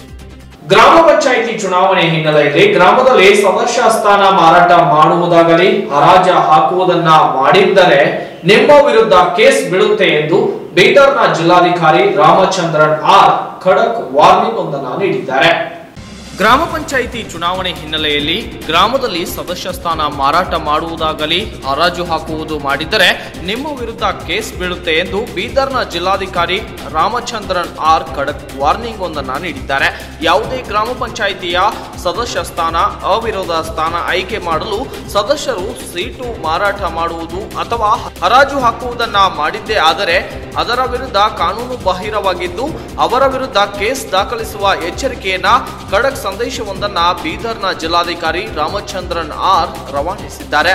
ಗ್ರಾಮ ಪಂಚಾಯಿತಿ ಚುನಾವಣೆ ಹಿನ್ನೆಲೆಯಲ್ಲಿ ಗ್ರಾಮದಲ್ಲಿ ಸದಸ್ಯ ಸ್ಥಾನ ಮಾರಾಟ ಮಾಡುವುದಾಗಲಿ ಹರಾಜ ಹಾಕುವುದನ್ನ ಮಾಡಿದ್ದರೆ ನಿಮ್ಮ ವಿರುದ್ಧ ಕೇಸ್ ಬೀಳುತ್ತೆ ಎಂದು ಬೀದರ್ನ ಜಿಲ್ಲಾಧಿಕಾರಿ ರಾಮಚಂದ್ರನ್ ಆರ್ ಖಡಕ್ ವಾರ್ನಿಂಗ್ ಒಂದನ್ನು ನೀಡಿದ್ದಾರೆ ಗ್ರಾಮ ಪಂಚಾಯಿತಿ ಚುನಾವಣೆ ಹಿನ್ನೆಲೆಯಲ್ಲಿ ಗ್ರಾಮದಲ್ಲಿ ಸದಸ್ಯ ಸ್ಥಾನ ಮಾರಾಟ ಮಾಡುವುದಾಗಲಿ ಹರಾಜು ಹಾಕುವುದು ಮಾಡಿದ್ದರೆ ನಿಮ್ಮ ವಿರುದ್ಧ ಕೇಸ್ ಬೀಳುತ್ತೆ ಎಂದು ಬೀದರ್ನ ಜಿಲ್ಲಾಧಿಕಾರಿ ರಾಮಚಂದ್ರನ್ ಆರ್ ಖಡಕ್ ವಾರ್ನಿಂಗ್ ಒಂದನ್ನು ನೀಡಿದ್ದಾರೆ ಯಾವುದೇ ಗ್ರಾಮ ಪಂಚಾಯಿತಿಯ ಸದಸ್ಯ ಸ್ಥಾನ ಅವಿರೋಧ ಸ್ಥಾನ ಆಯ್ಕೆ ಮಾಡಲು ಸದಸ್ಯರು ಸೀಟು ಮಾರಾಟ ಮಾಡುವುದು ಅಥವಾ ಹರಾಜು ಹಾಕುವುದನ್ನ ಮಾಡಿದ್ದೇ ಆದರೆ ಅದರ ವಿರುದ್ಧ ಕಾನೂನು ಬಾಹಿರವಾಗಿದ್ದು ಅವರ ವಿರುದ್ಧ ಕೇಸ್ ದಾಖಲಿಸುವ ಎಚ್ಚರಿಕೆಯನ್ನ ಖಡಕ್ ಸಂದೇಶವೊಂದನ್ನ ಬೀದರ್ನ ಜಿಲ್ಲಾಧಿಕಾರಿ ರಾಮಚಂದ್ರನ್ ಆರ್ ರವಾನಿಸಿದ್ದಾರೆ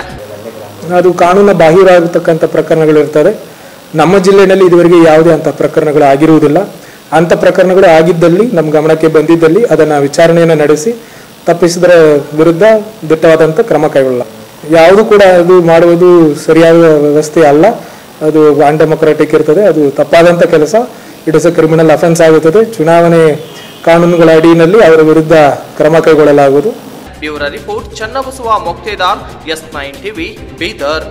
ಅದು ಕಾನೂನು ಬಾಹಿರ ಆಗಿರ್ತಕ್ಕಂಥ ಪ್ರಕರಣಗಳಿರ್ತದೆ ನಮ್ಮ ಜಿಲ್ಲೆಯಲ್ಲಿ ಇದುವರೆಗೆ ಯಾವುದೇ ಅಂಥ ಪ್ರಕರಣಗಳು ಆಗಿರುವುದಿಲ್ಲ ಅಂಥ ಪ್ರಕರಣಗಳು ಆಗಿದ್ದಲ್ಲಿ ನಮ್ಮ ಗಮನಕ್ಕೆ ಬಂದಿದ್ದಲ್ಲಿ ಅದನ್ನು ವಿಚಾರಣೆಯನ್ನು ನಡೆಸಿ ತಪ್ಪಿಸಿದರ ವಿರುದ್ಧ ದಿಟ್ಟವಾದಂಥ ಕ್ರಮ ಕೈಗೊಳ್ಳಲ್ಲ ಯಾವುದು ಕೂಡ ಅದು ಮಾಡುವುದು ಸರಿಯಾದ ವ್ಯವಸ್ಥೆ ಅಲ್ಲ ಅದು ಡೆಮೊಕ್ರಾಟಿಕ್ ಇರ್ತದೆ ಅದು ತಪ್ಪಾದಂಥ ಕೆಲಸ it is a criminal offence ಆಗುತ್ತದೆ ಚುನಾವಣೆ ಕಾನೂನುಗಳ ಅಡಿಯಲ್ಲಿ ಅವರ ವಿರುದ್ಧ ಕ್ರಮ ಕೈಗೊಳ್ಳಲಾಗುವುದು bureau report Channabasava Moktedar S nine TV Bidar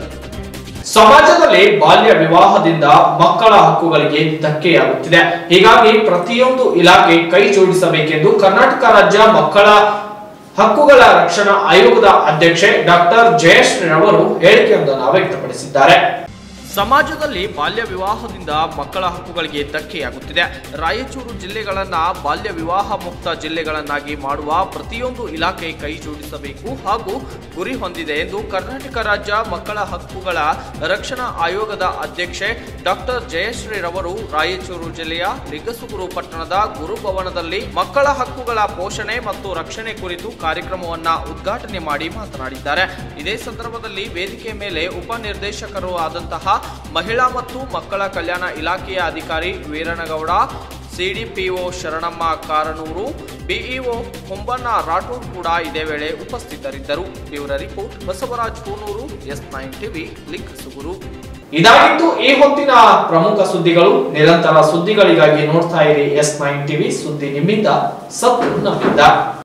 ಸಮಾಜದಲ್ಲಿ ಬಾಲ್ಯ ವಿವಾಹದಿಂದ ಮಕ್ಕಳ ಹಕ್ಕುಗಳಿಗೆ ಧಕ್ಕೆಯಾಗುತ್ತಿದೆ ಹೀಗಾಗಿ ಪ್ರತಿಯೊಂದು ಇಲಾಖೆ ಕೈ ಜೋಡಿಸಬೇಕೆಂದು ಕರ್ನಾಟಕ ರಾಜ್ಯ ಮಕ್ಕಳ ಹಕ್ಕುಗಳ ರಕ್ಷಣಾ ಆಯೋಗದ ಅಧ್ಯಕ್ಷೆ ಡಾಕ್ಟರ್ ಜಯಶ್ರೀ ಅವರು ಹೇಳಿಕೆಯೊಂದನ್ನು ವ್ಯಕ್ತಪಡಿಸಿದ್ದಾರೆ ಸಮಾಜದಲ್ಲಿ ಬಾಲ್ಯ ವಿವಾಹದಿಂದ ಮಕ್ಕಳ ಹಕ್ಕುಗಳಿಗೆ ಧಕ್ಕೆಯಾಗುತ್ತಿದೆ ರಾಯಚೂರು ಜಿಲ್ಲೆಗಳನ್ನ ಬಾಲ್ಯ ವಿವಾಹ ಮುಕ್ತ ಜಿಲ್ಲೆಗಳನ್ನಾಗಿ ಮಾಡುವ ಪ್ರತಿಯೊಂದು ಇಲಾಖೆ ಕೈ ಜೋಡಿಸಬೇಕು ಹಾಗೂ ಗುರಿ ಹೊಂದಿದೆ ಎಂದು ಕರ್ನಾಟಕ ರಾಜ್ಯ ಮಕ್ಕಳ ಹಕ್ಕುಗಳ ರಕ್ಷಣಾ ಆಯೋಗದ ಅಧ್ಯಕ್ಷೆ ಡಾಕ್ಟರ್ ಜಯಶ್ರೀ ರವರು ರಾಯಚೂರು ಜಿಲ್ಲೆಯ ಲಿಂಗಸುಗೂರು ಪಟ್ಟಣದ ಗುರುಭವನದಲ್ಲಿ ಮಕ್ಕಳ ಹಕ್ಕುಗಳ ಪೋಷಣೆ ಮತ್ತು ರಕ್ಷಣೆ ಕುರಿತು ಕಾರ್ಯಕ್ರಮವನ್ನ ಉದ್ಘಾಟನೆ ಮಾಡಿ ಮಾತನಾಡಿದ್ದಾರೆ ಇದೇ ಸಂದರ್ಭದಲ್ಲಿ ವೇದಿಕೆ ಮೇಲೆ ಉಪನಿರ್ದೇಶಕರು ಆದಂತಹ ಮಹಿಳಾ ಮತ್ತು ಮಕ್ಕಳ ಕಲ್ಯಾಣ ಇಲಾಖೆಯ ಅಧಿಕಾರಿ ವೀರನಗೌಡ ಸಿಡಿಪಿಒ ಶರಣಮ್ಮ ಕಾರನೂರು ಬಿಇಒ ಹೊಂಬಣ್ಣ ರಾಠೋಡ್ ಕೂಡ ಇದೇ ವೇಳೆ ಉಪಸ್ಥಿತರಿದ್ದರು bureau report Basavaraj Kunur S nine TV Lingasugur ಇದಾಗಿತ್ತು ಈ ಹೊತ್ತಿನ ಪ್ರಮುಖ ಸುದ್ದಿಗಳು ನಿರಂತರ ಸುದ್ದಿಗಳಿಗಾಗಿ ನೋಡ್ತಾ ಇರಿ ಎಸ್ ನೈನ್ ಟಿವಿ ಸುದ್ದಿ ನಿಮ್ಮಿಂದ ಸತ್ತು ನಮ್ಮಿಂದ